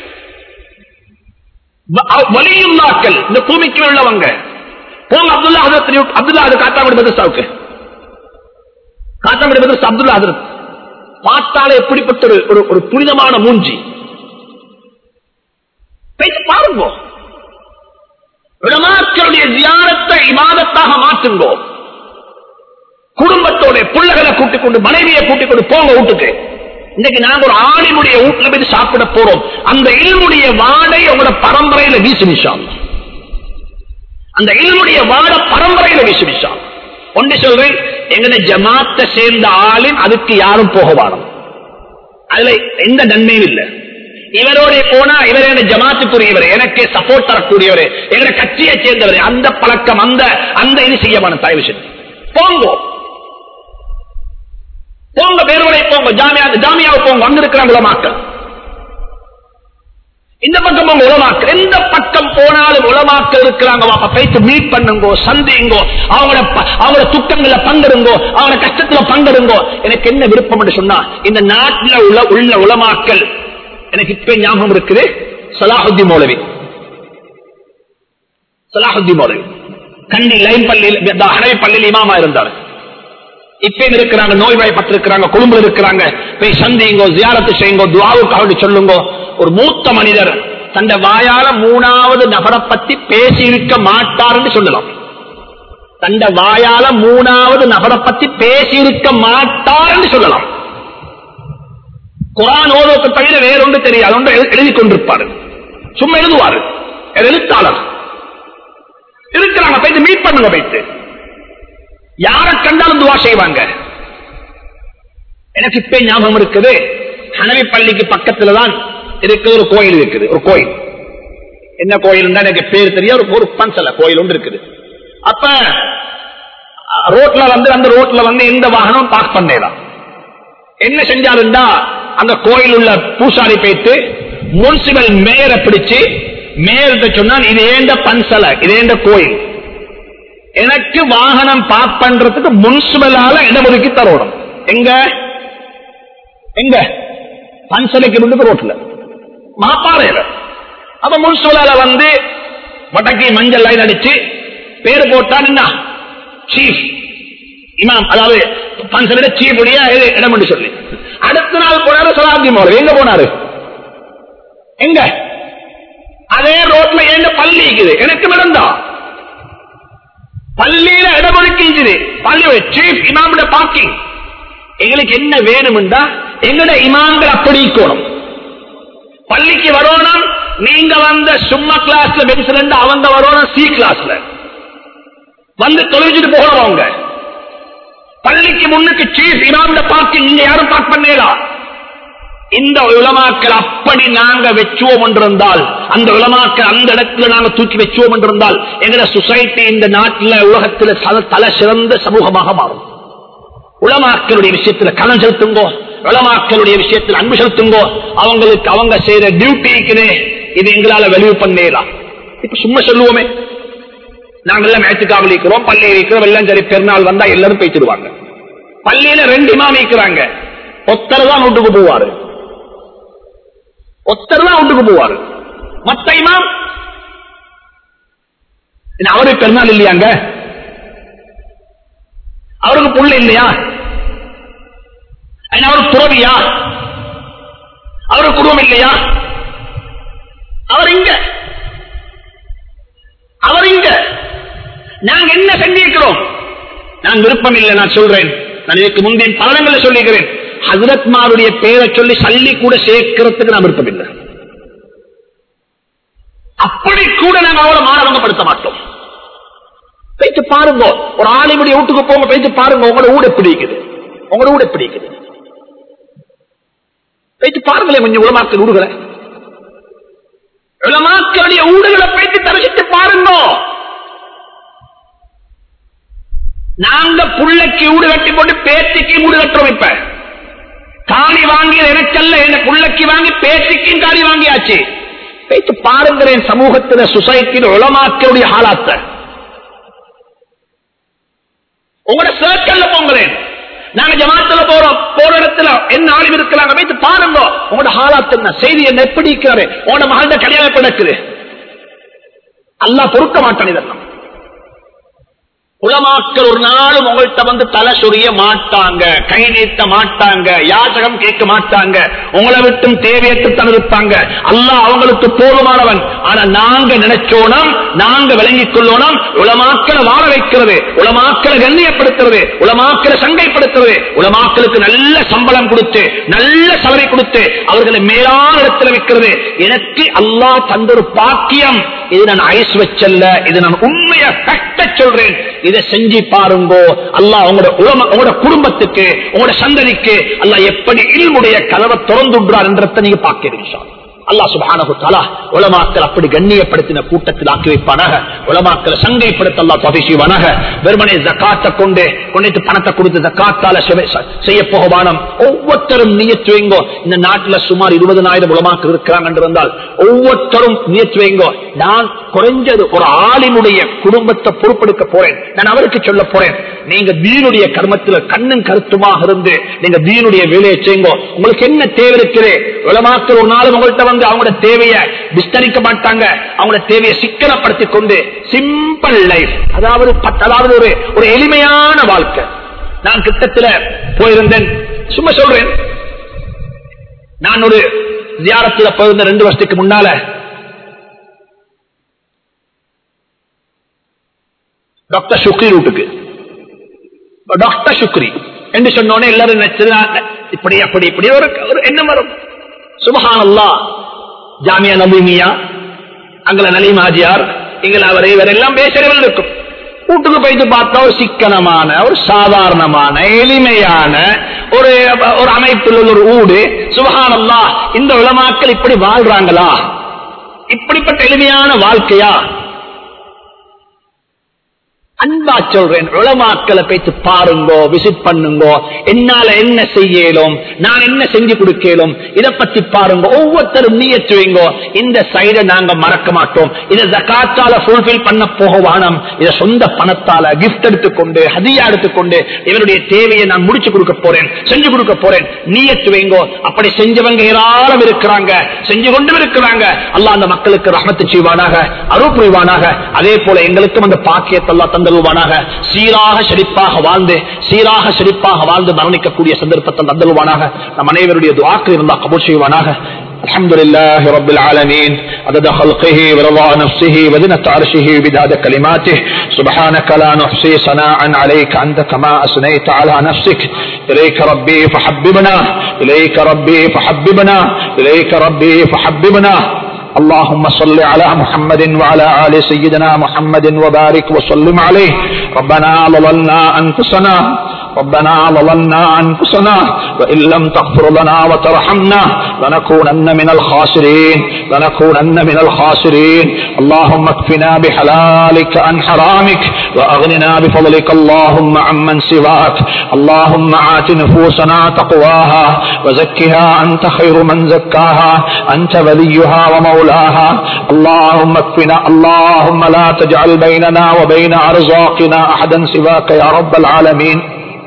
வலியுள்ளாக்கள் இந்த பூமிக்கு உள்ளவங்க போங்க அப்துல்லா ஹதரத் அப்துல்லா அது காத்தாங்குடி மதரசாவுக்கு காத்தாங்குடி மதரசா அப்துல்லா ஹதரத் பார்த்தாலே எப்படிப்பட்ட ஒரு- ஒரு ஒரு புனிதமான மூஞ்சி போயிட்டு பாருங்க உலமாக்களுடைய ஜியாரத்தை இமாதத்தாக மாற்றுங்கோ குடும்பத்தோட பிள்ளைகளை கூட்டிக் கொண்டு மனைவியை கூட்டிக் கொண்டு போங்க வீட்டுக்கு இன்னைக்கு நாங்க ஒரு ஆணினுடைய வீட்டுல போய் சாப்பிட போறோம் அந்த இல்முடைய வாடை உங்களோட பரம்பரையில வீசு விஷாம் அந்த இல்முடைய வாட பரம்பரையில வீசு விஷாம் ஒன்று சொல்றேன் எங்கட ஜமாத்தை சேர்ந்த ஆளின் அதுக்கு யாரும் போக வாடும் அதுல எந்த நன்மையும் இல்லை இவரோட போனா இவர் என்ன ஜமாத்துக்குரியவர் எனக்கு சப்போர்ட் தரக்கூடியவர் எங்க கட்சியை சேர்ந்தவர் அந்த பழக்கம் அந்த அந்த இது செய்யமான தயவு செஞ்சு போங்கோ போங்க பேருவரை போங்க ஜாமியா ஜாமியாவை போங்க அங்க இருக்கிற உலமாக்கள் இந்த பக்கம் போங்க உலமாக்கள் எந்த பக்கம் போனாலும் உலமாக்கள் இருக்கிறாங்க வாப்பா போயிட்டு மீட் பண்ணுங்கோ சந்திங்கோ அவங்களோட ப- அவங்களோட துக்கங்கள பங்கெடுங்கோ அவங்களோட கஷ்டத்துல பங்கெடுங்கோ எனக்கு என்ன விருப்பம் என்று சொன்னா இந்த நாட்டில் உள்ள உள்ள உலமாக்கள் எனக்கு இப்ப ஞாபகம் இருக்குது சலாஹுத்தி மௌலவி சலாஹுத்தி மௌலவி கண்டி லைன் பள்ளியில் ஹனவி பள்ளியில் இமாமா இருந்தார் இப்பயும் இருக்கிறாங்க நோய்வாய்ப்பட்டிருக்கிறாங்க கொழும்புல இருக்கிறாங்க போய் சந்திங்கோ ஜியாரத்து செய்யுங்கோ துவாவுக்காக சொல்லுங்க ஒரு மூத்த மனிதர் தந்த வாயால மூணாவது நபரை பத்தி பேசி இருக்க மாட்டார்னு சொல்லலாம் தந்த வாயால மூணாவது நபரை பத்தி பேசி இருக்க மாட்டார்னு சொல்லலாம் குரான் ஓதோக்கு தவிர வேறொன்று தெரியாது ஒன்று எழு- எழுதி கொண்டிருப்பாரு சும்மா எழுதுவாரு ஒரு எழுத்தாளர் இருக்கிறாங்க போயிட்டு மீட் பண்ணுங்க போயிட்டு யாரை கண்டாலும் துவா செய்வாங்க எனக்கு இப்ப ஞாபகம் இருக்குது ஹனவி பள்ளிக்கு பக்கத்துல தான் இருக்கிற ஒரு கோயில் இருக்குது ஒரு கோயில் என்ன கோயில் எனக்கு பேர் தெரியும் ஒரு ஒரு பன்சல கோயில் ஒன்று இருக்குது அப்ப அஹ், ரோட்ல வந்து அந்த ரோட்ல வந்து எந்த வாகனம் பார்க் பண்ணலாம் என்ன செஞ்சாருண்டா அந்த கோயில் உள்ள பூசாரி போயிட்டு முன்சிபல் மேயரை பிடிச்சு மேயர்கிட்ட சொன்னால் இது ஏண்ட பன்சலை இது ஏண்ட கோயில் எனக்கு வாகனம் பார்க் பண்றதுக்கு முன்சிபலால இடம் ஒதுக்கி தரணும் எங்க எங்க பன்சலைக்கு முன்னுக்கு ரோட்ல மாப்பாறையில அப்ப முன்சிபலால வந்து வடக்கி மஞ்சள் லைன் அடிச்சு பேரு போட்டா என்ன சீஃப் இமாம் அதாவது பன்சலிட சீஃப் உடைய இது இடம் என்று சொல்லி அடுத்த நாள் போனாரு சலாப்தி மோர் எங்க போனாரு எங்க அதே ரோட்ல ஏண்ட பள்ளி இருக்குது எனக்கு நடந்தா பள்ளியில இடஒதுக்கீடு பள்ளி சீஃப் இமாமிட பார்க்கிங் எங்களுக்கு என்ன வேணும்டா எங்கட இமாம்கள் அப்படி இருக்கணும் பள்ளிக்கு வரணும் நீங்க வந்த சும்மா கிளாஸ்ல பென்சில் அவங்க வரணும் சி கிளாஸ்ல வந்து தொலைஞ்சிட்டு போகணும் அவங்க பள்ளிக்கு முன்னுக்கு சீஃப் இமாமிட பார்க்கிங் இங்க யாரும் பார்க் பண்ணேடா இந்த உலமாக்கள் அப்படி நாங்க வச்சுவோம் என்றிருந்தால் அந்த உலமாக்கள் அந்த இடத்துல நாங்க தூக்கி வச்சுவோம் என்றிருந்தால் எங்க சொசைட்டி இந்த நாட்டில் உலகத்தில் தல- தலை சிறந்த சமூகமாக மாறும் உலமாக்களுடைய விஷயத்துல கணம் செலுத்துங்கோ உலமாக்களுடைய விஷயத்தில் அன்பு செலுத்துங்கோ அவங்களுக்கு அவங்க செய்யற டியூட்டிக்குனே இது எங்களால வெளிவு பண்ணேலாம் இப்ப சும்மா சொல்லுவோமே நாங்க எல்லாம் மேட்சுக்காவல் இருக்கிறோம் பள்ளி இருக்கிறோம் எல்லாம் சரி பெருநாள் வந்தா எல்லாரும் பேசிடுவாங்க பள்ளியில ரெண்டு இமாம் இருக்கிறாங்க ஒத்தர் தான் வீட்டுக்கு போவாரு ஒத்தர் தான் வீட்டுக்கு போவாரு மத்த இமாம் என்ன, அவரு பெருநாள் இல்லையாங்க அவருக்கு புள்ள இல்லையா என்ன, அவருக்கு துறவியா அவருக்கு குடும்பம் இல்லையா அவர் இங்க அவர் இங்க நாங்க என்ன செஞ்சிருக்கிறோம் நான் விருப்பம் இல்லை நான் சொல்றேன் நான் இதுக்கு முந்தைய பலனங்களை சொல்லிக்கிறேன் ஹசரத்மாருடைய பேரை சொல்லி சல்லி கூட சேர்க்கிறதுக்கு நான் விருப்பம் இல்லை அப்படி கூட நாங்க அவளை மாணவங்கப்படுத்த மாட்டோம் பேச்சு பாருங்க ஒரு ஆலிமுடைய வீட்டுக்கு போங்க பேச்சு பாருங்க உங்களோட ஊட எப்படி இருக்குது உங்களோட ஊட எப்படி இருக்குது பேச்சு பாருங்களேன் கொஞ்சம் உலமாக்கள் ஊடுகளை உலமாக்களுடைய ஊடுகளை பேச்சு தரிசித்து பாருங்க நாங்க புள்ளைக்கு ஊடு கட்டி போட்டு பேத்திக்கு ஊடு கட்டுறோம் இப்ப காணி வாங்கி எனக்கல்ல என்ன புள்ளைக்கு வாங்கி பேத்திக்கும் காணி வாங்கியாச்சு பேச்சு பாருங்கிறேன் சமூகத்தில் சொசைட்டியில் உலமாக்களுடைய ஹாலாத்தை உங்களோட சர்க்கிள்ல போங்களேன் நாங்க ஜமாத்துல போறோம் போற இடத்துல என்ன ஆளும் இருக்கிறாங்க வைத்து பாருங்க உங்களோட ஹாலாத் என்ன செய்தி என்ன எப்படி இருக்கிறாரு உங்களோட மகள்கிட்ட கல்யாணம் எப்ப நடக்குது அல்லாஹ் பொறுக்க மாட்டான் இதெல்லாம் உலமாக்கள் ஒரு நாளும் உங்கள்கிட்ட வந்து தலை சொரிய மாட்டாங்க கை நீட்ட மாட்டாங்க யாசகம் கேட்க மாட்டாங்க உங்களை விட்டும் தேவையற்று தான் இருப்பாங்க அல்லாஹ் அவங்களுக்கு போதுமானவன் ஆனா நாங்க நினைச்சோனம் நாங்க விளங்கிக் கொள்ளோனம் உலமாக்களை வாழ வைக்கிறது உலமாக்களை கண்ணியப்படுத்துறது உலமாக்களை சங்கைப்படுத்துறது உலமாக்களுக்கு நல்ல சம்பளம் கொடுத்து நல்ல சலவை கொடுத்து அவர்களை மேலான இடத்துல வைக்கிறது எனக்கு அல்லாஹ் தந்த ஒரு பாக்கியம் இது நான் ஐஸ் வச்சல்ல இது நான் உண்மையை கட்ட சொல்றேன் இதை செஞ்சு பாருங்கோ அல்லாஹ் உங்களோட உலம உங்களோட குடும்பத்துக்கு உங்களோட சந்ததிக்கு அல்லாஹ் எப்படி இல்முடைய கதவை திறந்துடுறார் என்றதை நீங்க பார்க்கிறீங்க அல்லாஹ் சுப்ஹானஹு தஆலா உலமாக்கள் அப்படி கண்ணியப்படுத்தின கூட்டத்தில் ஆக்கி வைப்பானாக உலமாக்களை சங்கைப்படுத்த அல்லாஹ் தௌஃபீக் செய்வானாக வெறுமனே ஜகாத்தை கொண்டு கொண்டு பணத்தை கொடுத்து ஜகாத்தால செவ- செய்ய போகவானம் ஒவ்வொருத்தரும் நியத்து வைங்கோ இந்த நாட்டுல சுமார் இருபதனாயிரம் உலமாக்கள் இருக்கிறாங்க என்று வந்தால் ஒவ்வொருத்தரும் நியத்து வைங்கோ நான் குறைஞ்சது ஒரு ஆளினுடைய குடும்பத்தை பொறுப்பெடுக்க போறேன் நான் அவருக்கு சொல்ல போறேன் நீங்க தீனுடைய கர்மத்தில் கண்ணும் கருத்துமாக இருந்து நீங்க தீனுடைய வேலையை செய்யுங்க உங்களுக்கு என்ன தேவை இருக்குது உலமாக்கள் ஒரு நாளும் உங்கள்கிட்ட வந்து அவங்களோட தேவையை விஸ்தரிக்க மாட்டாங்க அவங்களோட தேவையை சிக்கனப்படுத்திக் கொண்டு சிம்பிள் லைஃப் அதாவது பத்- அதாவது ஒரு ஒரு எளிமையான வாழ்க்கை நான் கிட்டத்துல போயிருந்தேன் சும்மா சொல்றேன் நான் ஒரு ஜியாரத்துல போயிருந்த ரெண்டு வருஷத்துக்கு முன்னால டாக்டர் சுக்ரி ரூட்டுக்கு டாக்டர் சுக்ரி என்று சொன்னோடனே எல்லாரும் நினைச்சது இப்படி அப்படி இப்படி ஒரு ஒரு எண்ணம் வரும் சுபஹானல்லா ஜாமியா நபீமியா அங்கல நலீம் ஆஜியார் இங்கல அவர் இவர் எல்லாம் பேசுறவர்கள் இருக்கும் வீட்டுக்கு போயிட்டு பார்த்தா ஒரு சிக்கனமான ஒரு சாதாரணமான எளிமையான ஒரு ஒரு அமைப்பில் உள்ள ஒரு ஊடு சுபஹானல்லா இந்த உலமாக்கள் இப்படி வாழ்றாங்களா இப்படிப்பட்ட எளிமையான வாழ்க்கையா அன்பா சொல்றேன் உளமாக்களை பேச்சு பாருங்கோ விசிட் பண்ணுங்கோ என்னால என்ன செய்யலும் நான் என்ன செஞ்சு கொடுக்கலும் இத பத்தி பாருங்க ஒவ்வொருத்தரும் நீயச்சுவீங்கோ இந்த சைட நாங்க மறக்க மாட்டோம் இதை ஜக்காத்தால ஃபுல்பில் பண்ண போக வானம் இத சொந்த பணத்தால கிஃப்ட் எடுத்துக்கொண்டு ஹதியா எடுத்துக்கொண்டு இவருடைய தேவையை நான் முடிச்சு கொடுக்க போறேன் செஞ்சு கொடுக்க போறேன் நீயச்சுவீங்கோ அப்படி செஞ்சவங்க ஏராளம் இருக்கிறாங்க செஞ்சு கொண்டு இருக்கிறாங்க அல்லாஹ் அந்த மக்களுக்கு ரஹமத்து செய்வானாக அருள் புரிவானாக அதே போல எங்களுக்கும் அந்த பாக்கியத்தல்லா தந்தருவானாக சீராக செழிப்பாக வாழ்ந்து சீராக செழிப்பாக வாழ்ந்து மரணிக்கக்கூடிய சந்தர்ப்பத்தை தந்தருவானாக நம் அனைவருடைய துவாக்கு இருந்தால் கபூர் செய்வானாக الحمد لله رب العالمين عدد خلقه ورضا نفسه وزنة عرشه وبداد كلماته سبحانك لا نحصي ثناء عليك أنت كما أثنيت على نفسك إليك ربي فحببنا إليك ربي فحببنا إليك ربي فحببنا اللهم صل على محمد وعلى آل سيدنا محمد وبارك وسلم عليه ربنا ظللنا أنفسنا ربنا ظللنا أنفسنا وإن لم تغفر لنا وترحمنا لنكونن من الخاسرين لنكونن من الخاسرين اللهم اكفنا بحلالك عن حرامك وأغننا بفضلك اللهم عمن سواك اللهم آت نفوسنا تقواها وزكها أنت خير من زكاها أنت وليها ومولاها اللهم اكفنا اللهم لا تجعل بيننا وبين أرزاقنا أحدا سواك يا رب العالمين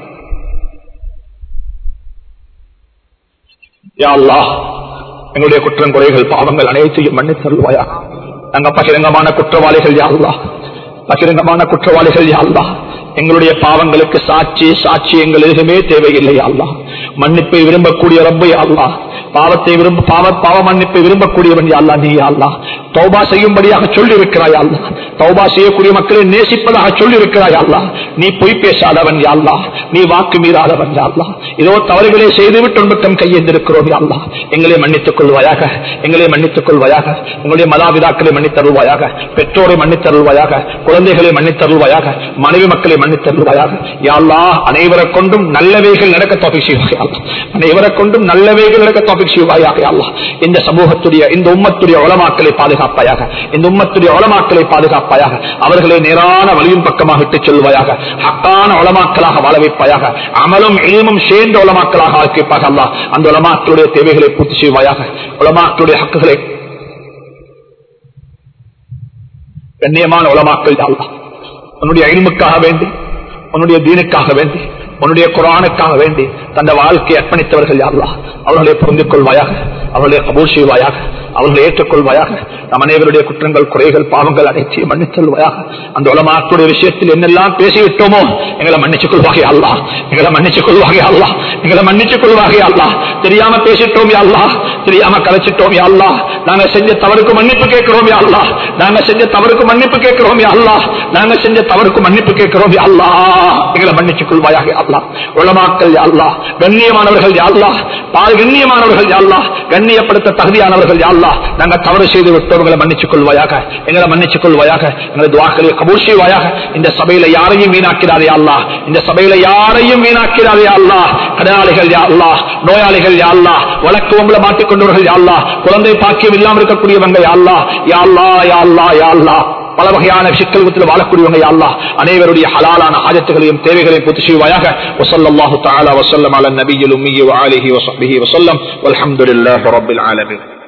யா அல்லாஹ் எங்களுடைய குற்றம் குறைகள் பாவங்கள் அனைத்தையும் மன்னித்தருள்வாயா நாங்க பகிரங்கமான குற்றவாளிகள் யா அல்லாஹ் பகிரங்கமான குற்றவாளிகள் யா அல்லாஹ் எங்களுடைய பாவங்களுக்கு சாட்சி சாட்சியங்கள் எதுவுமே தேவையில்லை யா அல்லாஹ் மன்னிப்பை விரும்பக்கூடிய ரப்பை அல்லாஹ் பாவத்தை விரும்ப பாவ பாவ மன்னிப்பை விரும்பக்கூடியவன் யா அல்லாஹ் நீ யா அல்லாஹ் தௌபா செய்யும்படியாக சொல்லி இருக்கிறாய் அல்லாஹ் தௌபா செய்யக்கூடிய மக்களை நேசிப்பதாக சொல்லி இருக்கிறாய் அல்லாஹ் நீ பொய் பேசாதவன் யா அல்லாஹ் நீ வாக்கு மீறாதவன் யா அல்லாஹ் இதோ தவறுகளை செய்துவிட்டு உன்பக்கம் கையெழுந்திருக்கிறோம் யா அல்லாஹ் எங்களை மன்னித்துக் கொள்வாயாக எங்களை மன்னித்துக் கொள்வாயாக உங்களுடைய மதாபிதாக்களை மன்னித்தருள்வாயாக பெற்றோரை மன்னித்தருள்வாயாக குழந்தைகளை மன்னித்தருள்வாயாக மனைவி மக்களை மன்னித்தருள்வாயாக யா அல்லாஹ் அனைவரை கொண்டும் நல்லவைகள் நடக்க தோப்பி செய்வாயா அனைவரை கொண்டும் நல்லவைகள் நடக்க தோப்பி செய்வாயாக யா அல்லாஹ் இந்த சமூகத்துடைய இந்த உம்மத்துடைய உளமாக்களை பாதுகாப்பாயாக இந்த உம்மத்துடைய உளமாக்களை பாதுகாப்பாயாக அவர்களை நேரான வழியின் பக்கமாக இட்டுச் செல்வாயாக ஹக்கான உளமாக்களாக வாழ வைப்பாயாக அமலும் இல்மும் சேர்ந்த உளமாக்களாக ஆக்கிப்பாக அல்லாஹ் அந்த உலமாக்களுடைய தேவைகளை பூர்த்தி செய்வாயாக உலமாக்களுடைய ஹக்குகளை கண்ணியமான உலமாக்கள் அல்லா உன்னுடைய அழிமுக்காக வேண்டி உன்னுடைய தீனுக்காக வேண்டி உன்னுடைய குரானுக்காக வேண்டி தந்த வாழ்க்கையை அர்ப்பணித்தவர்கள் யாருலா அவர்களை புரிந்து கொள்வாயாக அவர்களை கபூர் செய்வாயாக அவர்களை ஏற்றுக்கொள்வாயாக நம் அனைவருடைய குற்றங்கள் குறைகள் பாவங்கள் அனைத்தையும் மன்னித்தல்வாயாக அந்த உலமாக்களுடைய விஷயத்தில் என்னெல்லாம் பேசிவிட்டோமோ எங்களை மன்னிச்சுக் கொள்வாகே அல்லா எங்களை மன்னிச்சுக் கொள்வாகே அல்லா எங்களை மன்னிச்சுக் கொள்வாகே அல்லா தெரியாம பேசிட்டோம் அல்லா தெரியாம கலைச்சிட்டோம் அல்லா நாங்க செஞ்ச தவறுக்கு மன்னிப்பு கேட்கிறோம் அல்லா நாங்க செஞ்ச தவறுக்கு மன்னிப்பு கேட்கிறோம் அல்லா நாங்க செஞ்ச தவறுக்கு மன்னிப்பு கேட்கிறோம் அல்லா எங்களை மன்னிச்சுக் கொள்வாயாக அல்லா உலமாக்கள் அல்லா கண்ணியமானவர்கள் அல்லா பால் கண்ணியமானவர்கள் அல்லா கண்ணியப்படுத்த தகுதியானவர்கள் அல்லா நாங்க தவறு செய்து விட்டவர்களை மன்னிச்சுக் கொள்வாயாக எங்களை மன்னிச்சுக் கொள்வாயாக எங்களை துவாக்களை கபூர் செய்வாயாக இந்த சபையில யாரையும் வீணாக்கிறாரே அல்லா இந்த சபையில யாரையும் வீணாக்கிறாரே அல்லா கடனாளிகள் யா அல்லா நோயாளிகள் யா அல்லா வழக்கு உங்களை மாட்டிக்கொண்டவர்கள் யா அல்லா குழந்தை பாக்கியம் இல்லாமல் இருக்கக்கூடியவங்க யா அல்லா யா அல்லா யா அல்லா யா அல்லா பல வகையான சிக்கல்வத்தில் வாழக்கூடியவங்க யா அல்லா அனைவருடைய ஹலாலான ஆஜத்துகளையும் தேவைகளையும் பூர்த்தி செய்வாயாக வசல்லாஹு தாலா வசல்லம் அல நபியில் உம்மியி வஆலிஹி வஸஹ்பிஹி வஸல்லம் வல்ஹம்துலில்லாஹி ரப்பில் ஆலமீன்